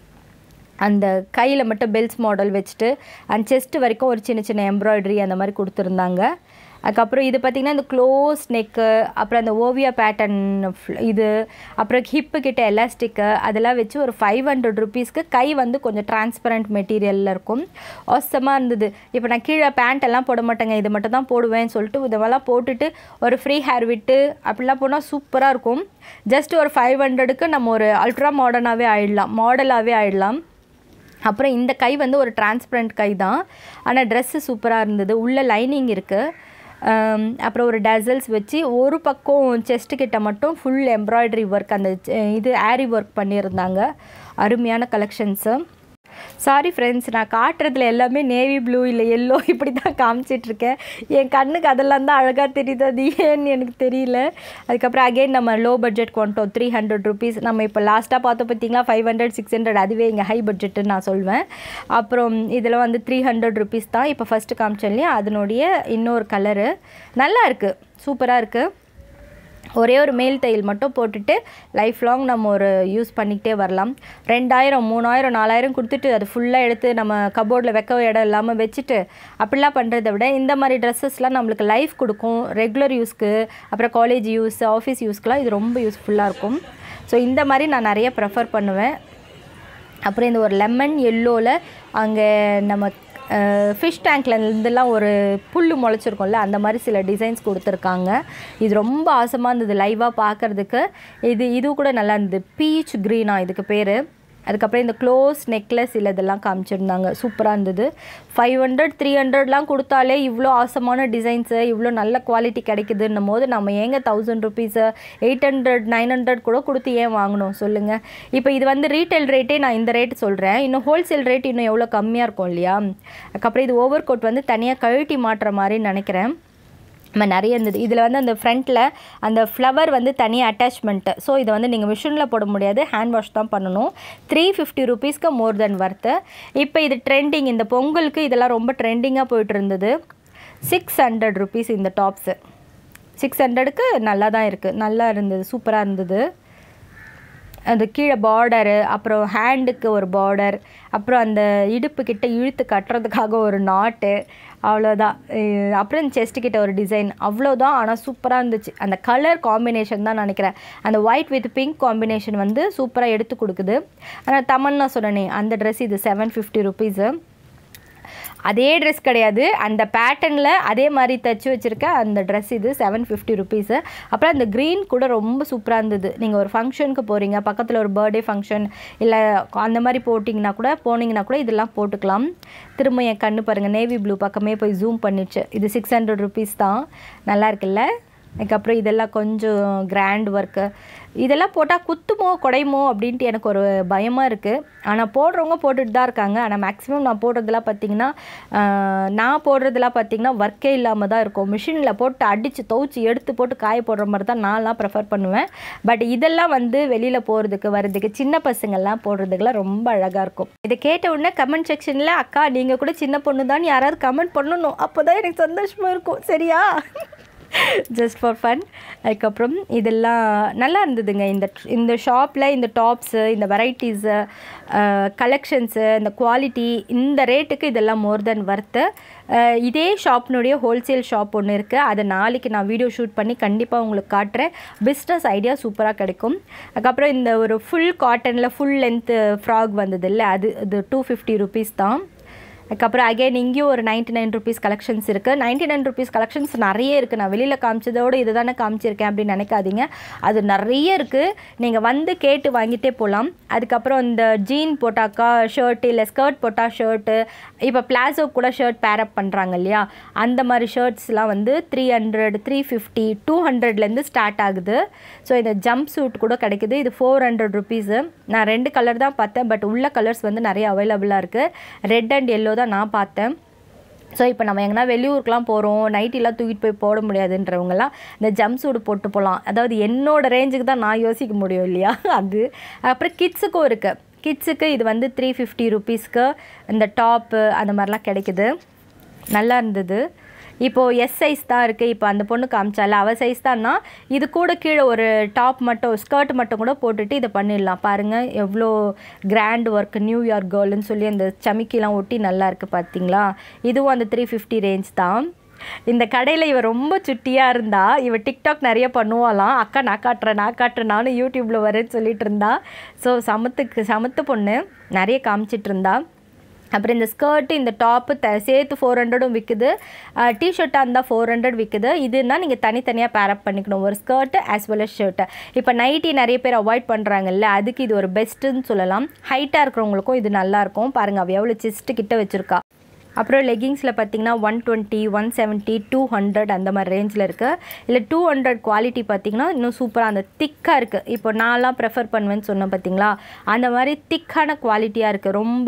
அந்த கையில் மட்டும் பெல்ஸ் மாடல் வச்சுட்டு அண்ட் செஸ்ட் வரைக்கும் ஒரு சின்ன சின்ன எம்ப்ராய்டரி அந்த மாதிரி கொடுத்துருந்தாங்க அதுக்கப்புறம் இது பார்த்திங்கன்னா இந்த க்ளோஸ் நெக்கு அப்புறம் அந்த ஓவியா பேட்டர்ன் இது அப்புறம் ஹிப்பு கிட்ட எலாஸ்டிக்கு அதெல்லாம் வச்சு ஒரு ஃபைவ் ஹண்ட்ரட் ருபீஸ்க்கு கை வந்து கொஞ்சம் டிரான்ஸ்பரண்ட் மெட்டீரியலில் இருக்கும் அவசமாக இருந்தது இப்போ நான் கீழே பேண்ட் எல்லாம் போட மாட்டேங்க இது மட்டும் தான் போடுவேன் சொல்லிட்டு இதெல்லாம் போட்டுட்டு ஒரு ஃப்ரீ ஹேர் விட்டு அப்படிலாம் போனால் சூப்பராக இருக்கும் ஜஸ்ட் ஒரு ஃபைவ் ஹண்ட்ரடுக்கு நம்ம ஒரு அல்ட்ரா மாடர்னாகவே ஆயிடலாம் மாடலாகவே ஆயிடலாம் அப்புறம் இந்த கை வந்து ஒரு டிரான்ஸ்பரண்ட் கை தான் ஆனால் ட்ரெஸ்ஸு சூப்பராக இருந்தது உள்ள லைனிங் இருக்குது அப்புறம் ஒரு டசல்ஸ் வச்சு ஒரு பக்கம் செஸ்ட்டு கிட்ட மட்டும் ஃபுல் எம்ப்ராய்டரி ஒர்க் அந்த இது ஆரி ஒர்க் பண்ணியிருந்தாங்க அருமையான கலெக்ஷன்ஸு சாரி ஃப்ரெண்ட்ஸ் நான் காட்டுறதுல எல்லாமே நேவி ப்ளூ இல்லை எல்லோ இப்படி தான் காமிச்சிட்ருக்கேன் என் கண்ணுக்கு அதெல்லாம் தான் அழகாக தெரியுது அது ஏன்னு எனக்கு தெரியல அதுக்கப்புறம் அகெயின் நம்ம லோ பட்ஜெட் கொண்டோம் த்ரீ ஹண்ட்ரட் ருபீஸ் நம்ம இப்போ லாஸ்ட்டாக பார்த்தோம் பார்த்தீங்களா ஃபைவ் ஹண்ட்ரட் சிக்ஸ் ஹண்ட்ரட் அதுவே இங்கே ஹை பட்ஜெட்டுன்னு நான் சொல்வேன் அப்புறம் இதில் வந்து த்ரீ ஹண்ட்ரட் ருபீஸ் தான் இப்போ ஃபஸ்ட்டு காமிச்சேன் இல்லையா அதனுடைய இன்னொரு கலரு நல்லா இருக்குது சூப்பராக இருக்குது ஒரே ஒரு மேல் தையல் மட்டும் போட்டுட்டு லைஃப் லாங் நம்ம ஒரு யூஸ் பண்ணிக்கிட்டே வரலாம் ரெண்டாயிரம் மூணாயிரம் நாலாயிரம் கொடுத்துட்டு அது ஃபுல்லாக எடுத்து நம்ம கபோர்டில் வைக்க இடம் இல்லாமல் வச்சுட்டு அப்படிலாம் பண்ணுறத விட இந்த மாதிரி ட்ரெஸ்ஸஸ்லாம் நம்மளுக்கு லைஃப் கொடுக்கும் ரெகுலர் யூஸ்க்கு அப்புறம் காலேஜ் யூஸ் ஆஃபீஸ் யூஸ்க்கெலாம் இது ரொம்ப யூஸ்ஃபுல்லாக இருக்கும் ஸோ இந்த மாதிரி நான் நிறைய ப்ரெஃபர் பண்ணுவேன் அப்புறம் இந்த ஒரு லெமன் எல்லோவில் அங்கே நம்ம ஃபிஷ் டேங்க்லேருந்துலாம் ஒரு புல் முளைச்சிருக்கோம்ல அந்த மாதிரி சில டிசைன்ஸ் கொடுத்துருக்காங்க இது ரொம்ப ஆசமாக இருந்தது லைவாக பார்க்குறதுக்கு இது இது கூட நல்லா இருந்தது பீச் க்ரீனா இதுக்கு பேர் அதுக்கப்புறம் இந்த க்ளோஸ் நெக்லஸ் இல்லை இதெல்லாம் காமிச்சிருந்தாங்க சூப்பராக இருந்தது ஃபைவ் ஹண்ட்ரட் த்ரீ ஹண்ட்ரட்லாம் கொடுத்தாலே இவ்வளோ ஆசமான டிசைன்ஸு இவ்வளோ நல்ல குவாலிட்டி கிடைக்குதுன்னும் போது நம்ம ஏங்க thousand rupees eight hundred nine hundred கூட கொடுத்து ஏன் வாங்கணும் சொல்லுங்கள் இப்போ இது வந்து ரீட்டைல் ரேட்டே நான் இந்த ரேட் சொல்கிறேன் இன்னும் ஹோல்சேல் ரேட் இன்னும் எவ்வளோ கம்மியாக இருக்கும் இல்லையா அதுக்கப்புறம் இது ஓவர் கோட் வந்து தனியாக கழட்டி மாட்டுற மாதிரி நினைக்கிறேன் நம்ம நிறைய இருந்தது இதில் வந்து அந்த ஃப்ரண்ட்டில் அந்த ஃப்ளவர் வந்து தனி அட்டாச்மெண்ட்டு ஸோ இதை வந்து நீங்கள் மிஷினில் போட முடியாது ஹேண்ட் வாஷ் தான் பண்ணணும் த்ரீ ஃபிஃப்டி ருபீஸ்க்கு மோர் தென் ஒர்த்து இப்போ இது ட்ரெண்டிங் இந்த பொங்கலுக்கு இதெல்லாம் ரொம்ப ட்ரெண்டிங்காக போயிட்டு இருந்தது சிக்ஸ் ஹண்ட்ரட் ருபீஸ் இந்த டாப்ஸு சிக்ஸ் ஹண்ட்ரடுக்கு நல்லா தான் இருக்குது நல்லா இருந்தது சூப்பராக இருந்தது அந்த கீழே பார்டரு அப்புறம் ஹேண்டுக்கு ஒரு பார்டர் அப்புறம் அந்த இடுப்பு கிட்ட இழுத்து கட்டுறதுக்காக ஒரு நாட்டு அவ்வளோதான் அப்புறம் செஸ்ட் கிட்ட ஒரு டிசைன் அவ்வளோதான் ஆனால் சூப்பராக இருந்துச்சு அந்த கலர் காம்பினேஷன் தான் நினைக்கிறேன் அந்த ஒயிட் வித் பிங்க் காம்பினேஷன் வந்து சூப்பராக எடுத்து கொடுக்குது ஆனால் தமன்னா சொன்னனே அந்த ட்ரெஸ் இது செவன் ஃபிஃப்டி ருபீஸு அதே ட்ரெஸ் கிடையாது அந்த பேட்டர்னில் அதே மாதிரி தைச்சி வச்சுருக்க அந்த ட்ரெஸ் இது செவன் ஃபிஃப்டி ருபீஸு அப்புறம் அந்த க்ரீன் கூட ரொம்ப சூப்பராக இருந்தது நீங்கள் ஒரு ஃபங்க்ஷனுக்கு போகிறீங்க பக்கத்தில் ஒரு பர்த்டே ஃபங்க்ஷன் இல்லை அந்த மாதிரி போட்டிங்கன்னா கூட போனீங்கன்னா கூட இதெல்லாம் போட்டுக்கலாம் திரும்ப என் கண்ணு பாருங்கள் நேவி ப்ளூ பக்கமே போய் ஜூம் பண்ணிடுச்சு இது சிக்ஸ் ஹண்ட்ரட் ருபீஸ் தான் நல்லா இருக்குல்ல அதுக்கப்புறம் இதெல்லாம் கொஞ்சம் கிராண்ட் ஒர்க்கு இதெல்லாம் போட்டால் குத்துமோ குடையுமோ அப்படின்ட்டு எனக்கு ஒரு பயமாக இருக்குது ஆனால் போடுறவங்க போட்டுட்டு தான் இருக்காங்க ஆனால் மேக்ஸிமம் நான் போடுறதெல்லாம் பார்த்தீங்கன்னா ஆஹ், நான் போடுறதெல்லாம் பார்த்தீங்கன்னா ஒர்க்கே இல்லாமல் தான் இருக்கும் மிஷினில் போட்டு அடித்து துவைச்சி எடுத்து போட்டு காய போடுற மாதிரி தான் நான்லாம் ப்ரிஃபர் பண்ணுவேன் பட் இதெல்லாம் வந்து வெளியில் போகிறதுக்கு வர்றதுக்கு சின்ன பசங்கள்லாம் போடுறதுக்குலாம் ரொம்ப அழகாக இருக்கும் இதை கேட்ட உடனே கமெண்ட் செக்ஷனில் அக்கா நீங்கள் கூட சின்ன பொண்ணு தான் யாராவது கமெண்ட் பண்ணணும் அப்போ தான் எனக்கு சந்தோஷமாக இருக்கும் சரியா ஜஸ்ட் ஃபார் ஃபன் அதுக்கப்புறம் இதெல்லாம் நல்லா இருந்ததுங்க இந்த இந்த ஷாப்பில் இந்த டாப்ஸு இந்த வெரைட்டிஸு கலெக்ஷன்ஸு இந்த குவாலிட்டி இந்த ரேட்டுக்கு இதெல்லாம் மோர் தென் ஒர்த்து இதே ஷாப்னுடைய ஹோல்சேல் ஷாப் ஒன்று இருக்குது அதை நாளைக்கு நான் வீடியோ ஷூட் பண்ணி கண்டிப்பாக உங்களுக்கு காட்டுறேன் பிஸ்னஸ் ஐடியா சூப்பராக கிடைக்கும் அதுக்கப்புறம் இந்த ஒரு ஃபுல் காட்டனில் ஃபுல் லென்த்து ஃப்ராக் வந்தது இல்லை அது இது டூ ஃபிஃப்டி ருபீஸ் தான் அதுக்கப்புறம் அகைன் இங்கேயும் ஒரு நைன்ட்டி நைன் ருபீஸ் கலெக்ஷன்ஸ் இருக்குது நைன்ட்டி நைன் ருபீஸ் கலெக்ஷன்ஸ் நிறைய இருக்குது நான் வெளியில் காமிச்சதோட இது தானே காமிச்சிருக்கேன் அப்படின்னு நினைக்காதீங்க அது நிறைய இருக்குது நீங்கள் வந்து கேட்டு வாங்கிட்டே போகலாம் அதுக்கப்புறம் இந்த ஜீன் போட்டாக்கா ஷர்ட்டு இல்லை ஸ்கர்ட் போட்டால் ஷர்ட்டு இப்போ பிளாசோ கூட ஷர்ட் பேரப் பண்ணுறாங்க இல்லையா அந்த மாதிரி ஷர்ட்ஸ்லாம் வந்து three hundred three fifty two ஹண்ட்ரட்லேருந்து ஸ்டார்ட் ஆகுது ஸோ இந்த ஜம்ப் சூட் கூட கிடைக்குது இது ஃபோர் ஹண்ட்ரட் ருபீஸு நான் ரெண்டு கலர் தான் பார்த்தேன் பட் உள்ள கலர்ஸ் வந்து நிறைய அவைலபிளாக இருக்குது ரெட் அண்ட் எல்லோ தான் நான் பார்த்தேன் ஸோ இப்போ நம்ம எங்கன்னா வெளியூருக்குலாம் போகிறோம் நைட்டிலாம் தூக்கிட்டு போய் போட முடியாதுன்றவங்கலாம் இந்த ஜம்ப் சூடு போட்டு போகலாம் அதாவது என்னோட ரேஞ்சுக்கு தான் நான் யோசிக்க முடியும் இல்லையா அது அப்புறம் கிட்ஸுக்கும் இருக்குது கிட்ஸுக்கு இது வந்து த்ரீ ஃபிஃப்டி ருபீஸ்க்கு இந்த டாப்பு அந்த மாதிரிலாம் கிடைக்குது நல்லா இருந்தது இப்போது எஸ் சைஸ் தான் இருக்குது இப்போ அந்த பொண்ணு காமிச்சால அவள் சைஸ் தான்னா இது கூட கீழே ஒரு டாப் மட்டும் ஸ்கர்ட் மட்டும் கூட போட்டுட்டு இதை பண்ணிடலாம் பாருங்கள் எவ்வளோ கிராண்ட் ஒர்க் நியூயார்க் கேர்ள்னு சொல்லி அந்த சமிக்கிலாம் ஒட்டி நல்லா இருக்குது பார்த்தீங்களா இதுவும் அந்த த்ரீ ஃபிஃப்டி ரேஞ்ச் தான் இந்த கடையில் இவ ரொம்ப சுட்டியாக இருந்தா இவ டிக்டாக் நிறைய பண்ணுவாளாம் அக்கா நான் காட்டுறேன் நான் காட்டுறேன் நானும் யூடியூப்பில் வரேன்னு சொல்லிட்டு இருந்தா ஸோ சமத்துக்கு சமத்து பொண்ணு நிறைய காமிச்சிட்டு இருந்தா அப்புறம் இந்த ஸ்கர்ட்டு இந்த டாப்பு த சேர்த்து ஃபோர் ஹண்ட்ரடும் விற்குது டிஷர்ட்டாக இருந்தால் ஃபோர் ஹண்ட்ரட் விற்குது இதுன்னா நீங்கள் தனித்தனியாக பேரப் பண்ணிக்கணும் ஒரு skirt as well as shirt இப்போ நைட்டி நிறைய பேர் அவாய்ட் பண்ணுறாங்கல்ல அதுக்கு இது ஒரு பெஸ்ட்டுன்னு சொல்லலாம் ஹைட்டாக இருக்கிறவங்களுக்கும் இது நல்லாயிருக்கும் பாருங்கள் அவள் எவ்வளோ செஸ்ட்டு கிட்ட வச்சுருக்கா அப்புறம் லெகிங்ஸில் பார்த்தீங்கன்னா one twenty one seventy two hundred அந்த மாதிரி ரேஞ்சில் இருக்குது இல்லை டூ ஹண்ட்ரட் குவாலிட்டி பார்த்தீங்கன்னா இன்னும் சூப்பராக அந்த திக்காக இருக்குது இப்போ நான்லாம் ப்ரெஃபர் பண்ணுவேன்னு சொன்னேன் பார்த்தீங்களா அந்த மாதிரி திக்கான குவாலிட்டியாக இருக்குது ரொம்ப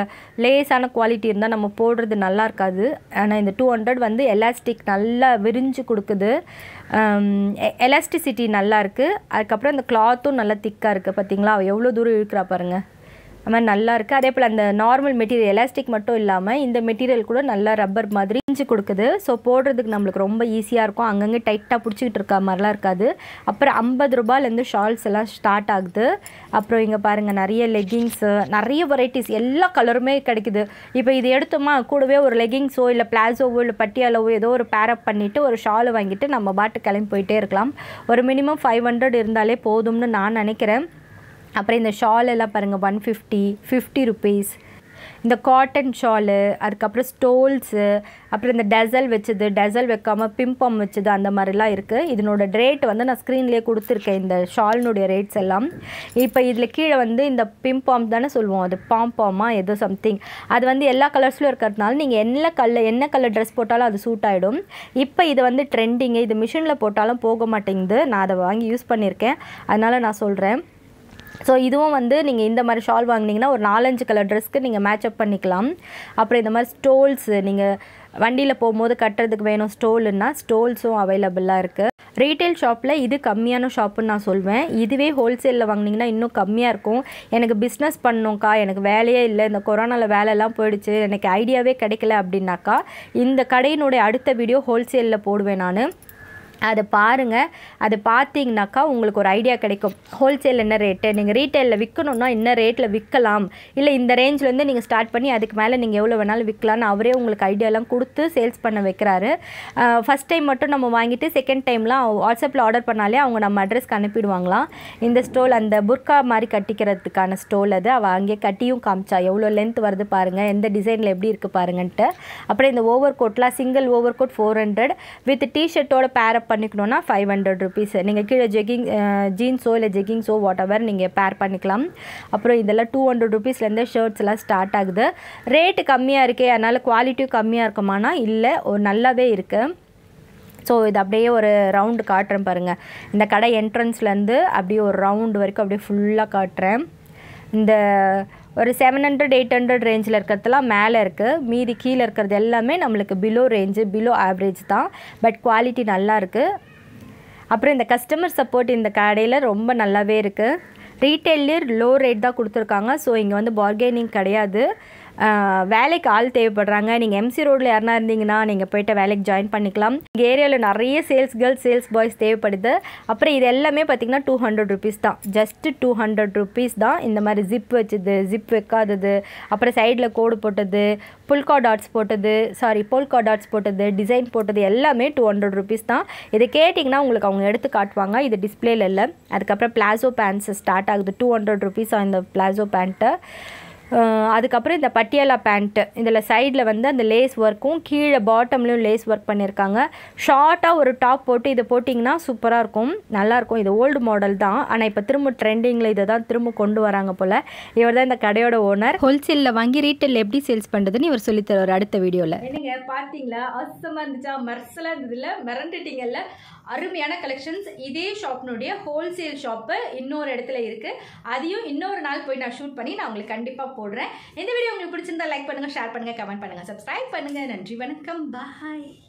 லேஸான குவாலிட்டி இருந்தால் நம்ம போடுறது நல்லா இருக்காது ஆனால் இந்த டூ ஹண்ட்ரட் வந்து எலாஸ்டிக் நல்லா விரிஞ்சு கொடுக்குது எலாஸ்டிசிட்டி நல்லா இருக்குது அதுக்கப்புறம் இந்த கிளாத்தும் நல்லா திக்காக இருக்குது பார்த்தீங்களா அவள் எவ்வளோ தூரம் இழுக்கிறா பாருங்கள் அது மாதிரி நல்லா இருக்குது அதே போல் அந்த நார்மல் மெட்டீரியல் எலாஸ்டிக் மட்டும் இல்லாமல் இந்த மெட்டீரியல் கூட நல்லா ரப்பர் மாதிரி இஞ்சி கொடுக்குது ஸோ போடுறதுக்கு நம்மளுக்கு ரொம்ப ஈஸியாக இருக்கும் அங்கங்கே டைட்டாக பிடிச்சிக்கிட்டு இருக்க மாதிரிலாம் இருக்காது அப்புறம் ஐம்பது ரூபாயிலேருந்து ஷால்ஸ் எல்லாம் ஸ்டார்ட் ஆகுது அப்புறம் இங்கே பாருங்கள் நிறைய லெகிங்ஸு நிறைய வெரைட்டிஸ் எல்லா கலருமே கிடைக்குது இப்போ இது எடுத்தோமா கூடவே ஒரு லெகிங்ஸோ இல்லை பிளாசோவோ இல்லை பட்டியாலவோ ஏதோ ஒரு பேரப் பண்ணிவிட்டு ஒரு ஷால் வாங்கிட்டு நம்ம பாட்டு கிளம்பி போயிட்டே இருக்கலாம் ஒரு மினிமம் ஃபைவ் ஹண்ட்ரட் இருந்தாலே போதும்னு நான் நினைக்கிறேன் அப்புறம் இந்த ஷால் எல்லாம் பாருங்கள் ஒன் ஃபிஃப்டி ஃபிஃப்டி ருபீஸ் இந்த காட்டன் ஷாலு அதுக்கப்புறம் ஸ்டோல்ஸு அப்புறம் இந்த டெசல் வச்சது டெசல் வைக்காமல் பிம்பம் வச்சது அந்த மாதிரிலாம் இருக்குது இதனோட ரேட் வந்து நான் ஸ்க்ரீன்லேயே கொடுத்துருக்கேன் இந்த ஷால்னுடைய ரேட்ஸ் எல்லாம் இப்போ இதில் கீழே வந்து இந்த பிம்பாம் தானே சொல்லுவோம் அது பாம்பாமா ஏதோ சம்திங் அது வந்து எல்லா கலர்ஸ்லையும் இருக்கிறதுனால நீங்கள் என்ன கலர் என்ன கலர் ட்ரெஸ் போட்டாலும் அது சூட் ஆகிடும் இப்போ இது வந்து ட்ரெண்டிங்கு இது மிஷினில் போட்டாலும் போக மாட்டேங்குது நான் அதை வாங்கி யூஸ் பண்ணியிருக்கேன் அதனால் நான் சொல்கிறேன் ஸோ இதுவும் வந்து நீங்கள் இந்த மாதிரி ஷால் வாங்கினீங்கன்னா ஒரு நாலஞ்சு கலர் ட்ரெஸ்க்கு நீங்கள் மேட்சப் பண்ணிக்கலாம் அப்புறம் இந்த மாதிரி ஸ்டோல்ஸு நீங்கள் வண்டியில் போகும்போது கட்டுறதுக்கு வேணும் ஸ்டோலுன்னா ஸ்டோல்ஸும் அவைலபிளாக இருக்குது ரீட்டைல் ஷாப்பில் இது கம்மியான ஷாப்புன்னு நான் சொல்வேன் இதுவே ஹோல்சேலில் வாங்கினீங்கன்னா இன்னும் கம்மியாக இருக்கும் எனக்கு பிஸ்னஸ் பண்ணணும்க்கா எனக்கு வேலையே இல்லை இந்த கொரோனாவில் வேலையெல்லாம் போயிடுச்சு எனக்கு ஐடியாவே கிடைக்கல அப்படின்னாக்கா இந்த கடையினுடைய அடுத்த வீடியோ ஹோல்சேலில் போடுவேன் நான் அதை பாருங்கள் அதை பார்த்தீங்கன்னாக்கா உங்களுக்கு ஒரு ஐடியா கிடைக்கும் ஹோல்சேல் என்ன ரேட்டு நீங்கள் ரீட்டைலில் விற்கணுன்னா என்ன ரேட்டில் விற்கலாம் இல்லை இந்த ரேஞ்சிலேருந்து நீங்கள் ஸ்டார்ட் பண்ணி அதுக்கு மேலே நீங்கள் எவ்வளோ வேணாலும் விற்கலான்னு அவரே உங்களுக்கு ஐடியாலாம் கொடுத்து சேல்ஸ் பண்ண வைக்கிறாரு ஃபஸ்ட் டைம் மட்டும் நம்ம வாங்கிட்டு செகண்ட் டைம்லாம் வாட்ஸ்அப்பில் ஆர்டர் பண்ணாலே அவங்க நம்ம அட்ரஸ்க்கு அனுப்பிடுவாங்களாம் இந்த ஸ்டோல் அந்த புர்கா மாதிரி கட்டிக்கிறதுக்கான ஸ்டோல் அது அவள் அங்கேயே கட்டியும் காமிச்சா எவ்வளோ லென்த் வருது பாருங்கள் எந்த டிசைனில் எப்படி இருக்குது பாருங்கன்ட்டு அப்புறம் இந்த ஓவர் கோட்லாம் single over coat four hundred with டிஷர்ட்டோட பேரப் பண்ணிக்கணுன்னா ஃபைவ் ஹண்ட்ரட் ருபீஸ் நீங்கள் கீழே ஜெகிங் ஜீன்ஸோ இல்லை ஜெகிங்ஸோ வாட் எவர் நீங்கள் பேர் பண்ணிக்கலாம் அப்புறம் இதெல்லாம் டூ ஹண்ட்ரட் ருபீஸ்லேருந்து ஷர்ட்ஸ் எல்லாம் ஸ்டார்ட் ஆகுது ரேட்டு கம்மியாக இருக்கே அதனால் குவாலிட்டியும் கம்மியாக இருக்குமானா இல்லை ஒரு நல்லாவே இருக்குது ஸோ இது அப்படியே ஒரு ரவுண்டு காட்டுறேன் பாருங்கள் இந்த கடை என்ட்ரன்ஸ்லேருந்து அப்படியே ஒரு ரவுண்டு வரைக்கும் அப்படியே ஃபுல்லாக காட்டுறேன் இந்த ஒரு செவன் ஹண்ட்ரட் எயிட் ஹண்ட்ரட் ரேஞ்சில் இருக்கிறதுலாம் மேலே இருக்குது மீதி கீழே இருக்கிறது எல்லாமே நம்மளுக்கு பிலோ ரேஞ்சு பிலோ ஆவரேஜ் தான் பட் குவாலிட்டி நல்லா இருக்குது அப்புறம் இந்த கஸ்டமர் சப்போர்ட் இந்த கடையில் ரொம்ப நல்லாவே இருக்குது ரீட்டெயிலே லோ ரேட் தான் கொடுத்துருக்காங்க ஸோ இங்கே வந்து பார்கெனிங் கிடையாது ஆஹ் வேலைக்கு ஆள் தேவைப்படுறாங்க நீங்கள் எம்சி ரோட்டில் யாருனா இருந்தீங்கன்னா நீங்கள் போயிட்டு வேலைக்கு ஜாயின் பண்ணிக்கலாம் இங்கே ஏரியாவில் நிறைய சேல்ஸ் கேர்ள்ஸ் சேல்ஸ் பாய்ஸ் தேவைப்படுது அப்புறம் இது எல்லாமே பார்த்தீங்கன்னா டூ ஹண்ட்ரட் ருபீஸ் தான் ஜஸ்ட்டு டூ ஹண்ட்ரட் ருபீஸ் தான் இந்த மாதிரி ஜிப் வச்சது ஜிப் வைக்காதது அப்புறம் சைடில் கோடு போட்டது புல்கா டாட்ஸ் போட்டது சாரி போல்கா டாட்ஸ் போட்டது டிசைன் போட்டது எல்லாமே டூ ஹண்ட்ரட் ருபீஸ் தான் இதை கேட்டிங்கன்னா உங்களுக்கு அவங்க எடுத்து காட்டுவாங்க இது டிஸ்பிளேல இல்லை அதுக்கப்புறம் பிளாசோ பேண்ட்ஸ் ஸ்டார்ட் ஆகுது டூ ஹண்ட்ரட் ருபீஸ் இந்த பிளாசோ பேண்ட்டு அதுக்கப்புறம் இந்த பட்டியாலா பேண்ட்டு இதில் சைடில் வந்து அந்த லேஸ் ஒர்க்கும் கீழே பாட்டம்லேயும் லேஸ் ஒர்க் பண்ணியிருக்காங்க ஷார்ட்டாக ஒரு டாப் போட்டு இதை போட்டிங்கன்னா சூப்பராக இருக்கும் நல்லாயிருக்கும் இது ஓல்டு மாடல் தான் ஆனால் இப்போ திரும்ப ட்ரெண்டிங்கில் இதை தான் திரும்ப கொண்டு வராங்க போல் இவர் தான் இந்த கடையோட ஓனர் ஹோல்சேலில் வாங்கி ரீட்டைல் எப்படி சேல்ஸ் பண்ணுறதுன்னு இவர் சொல்லித்தருவார் அடுத்த வீடியோவில் என்னங்க பார்த்தீங்களா அவசரமா இருந்துச்சா மர்சலா இருந்ததுல மிரண்டுட்டீங்கல்ல அருமையான கலெக்ஷன்ஸ் இதே ஷாப்னுடைய ஹோல்சேல் ஷாப்பு இன்னொரு இடத்துல இருக்கு அதையும் இன்னொரு நாள் போய் நான் ஷூட் பண்ணி நான் உங்களுக்கு கண்டிப்பாக போடுறேன் இந்த வீடியோ உங்களுக்கு பிடிச்சிருந்தா லைக் பண்ணுங்க ஷேர் பண்ணுங்க கமெண்ட் பண்ணுங்க சப்ஸ்கிரைப் பண்ணுங்க நன்றி வணக்கம் பாய்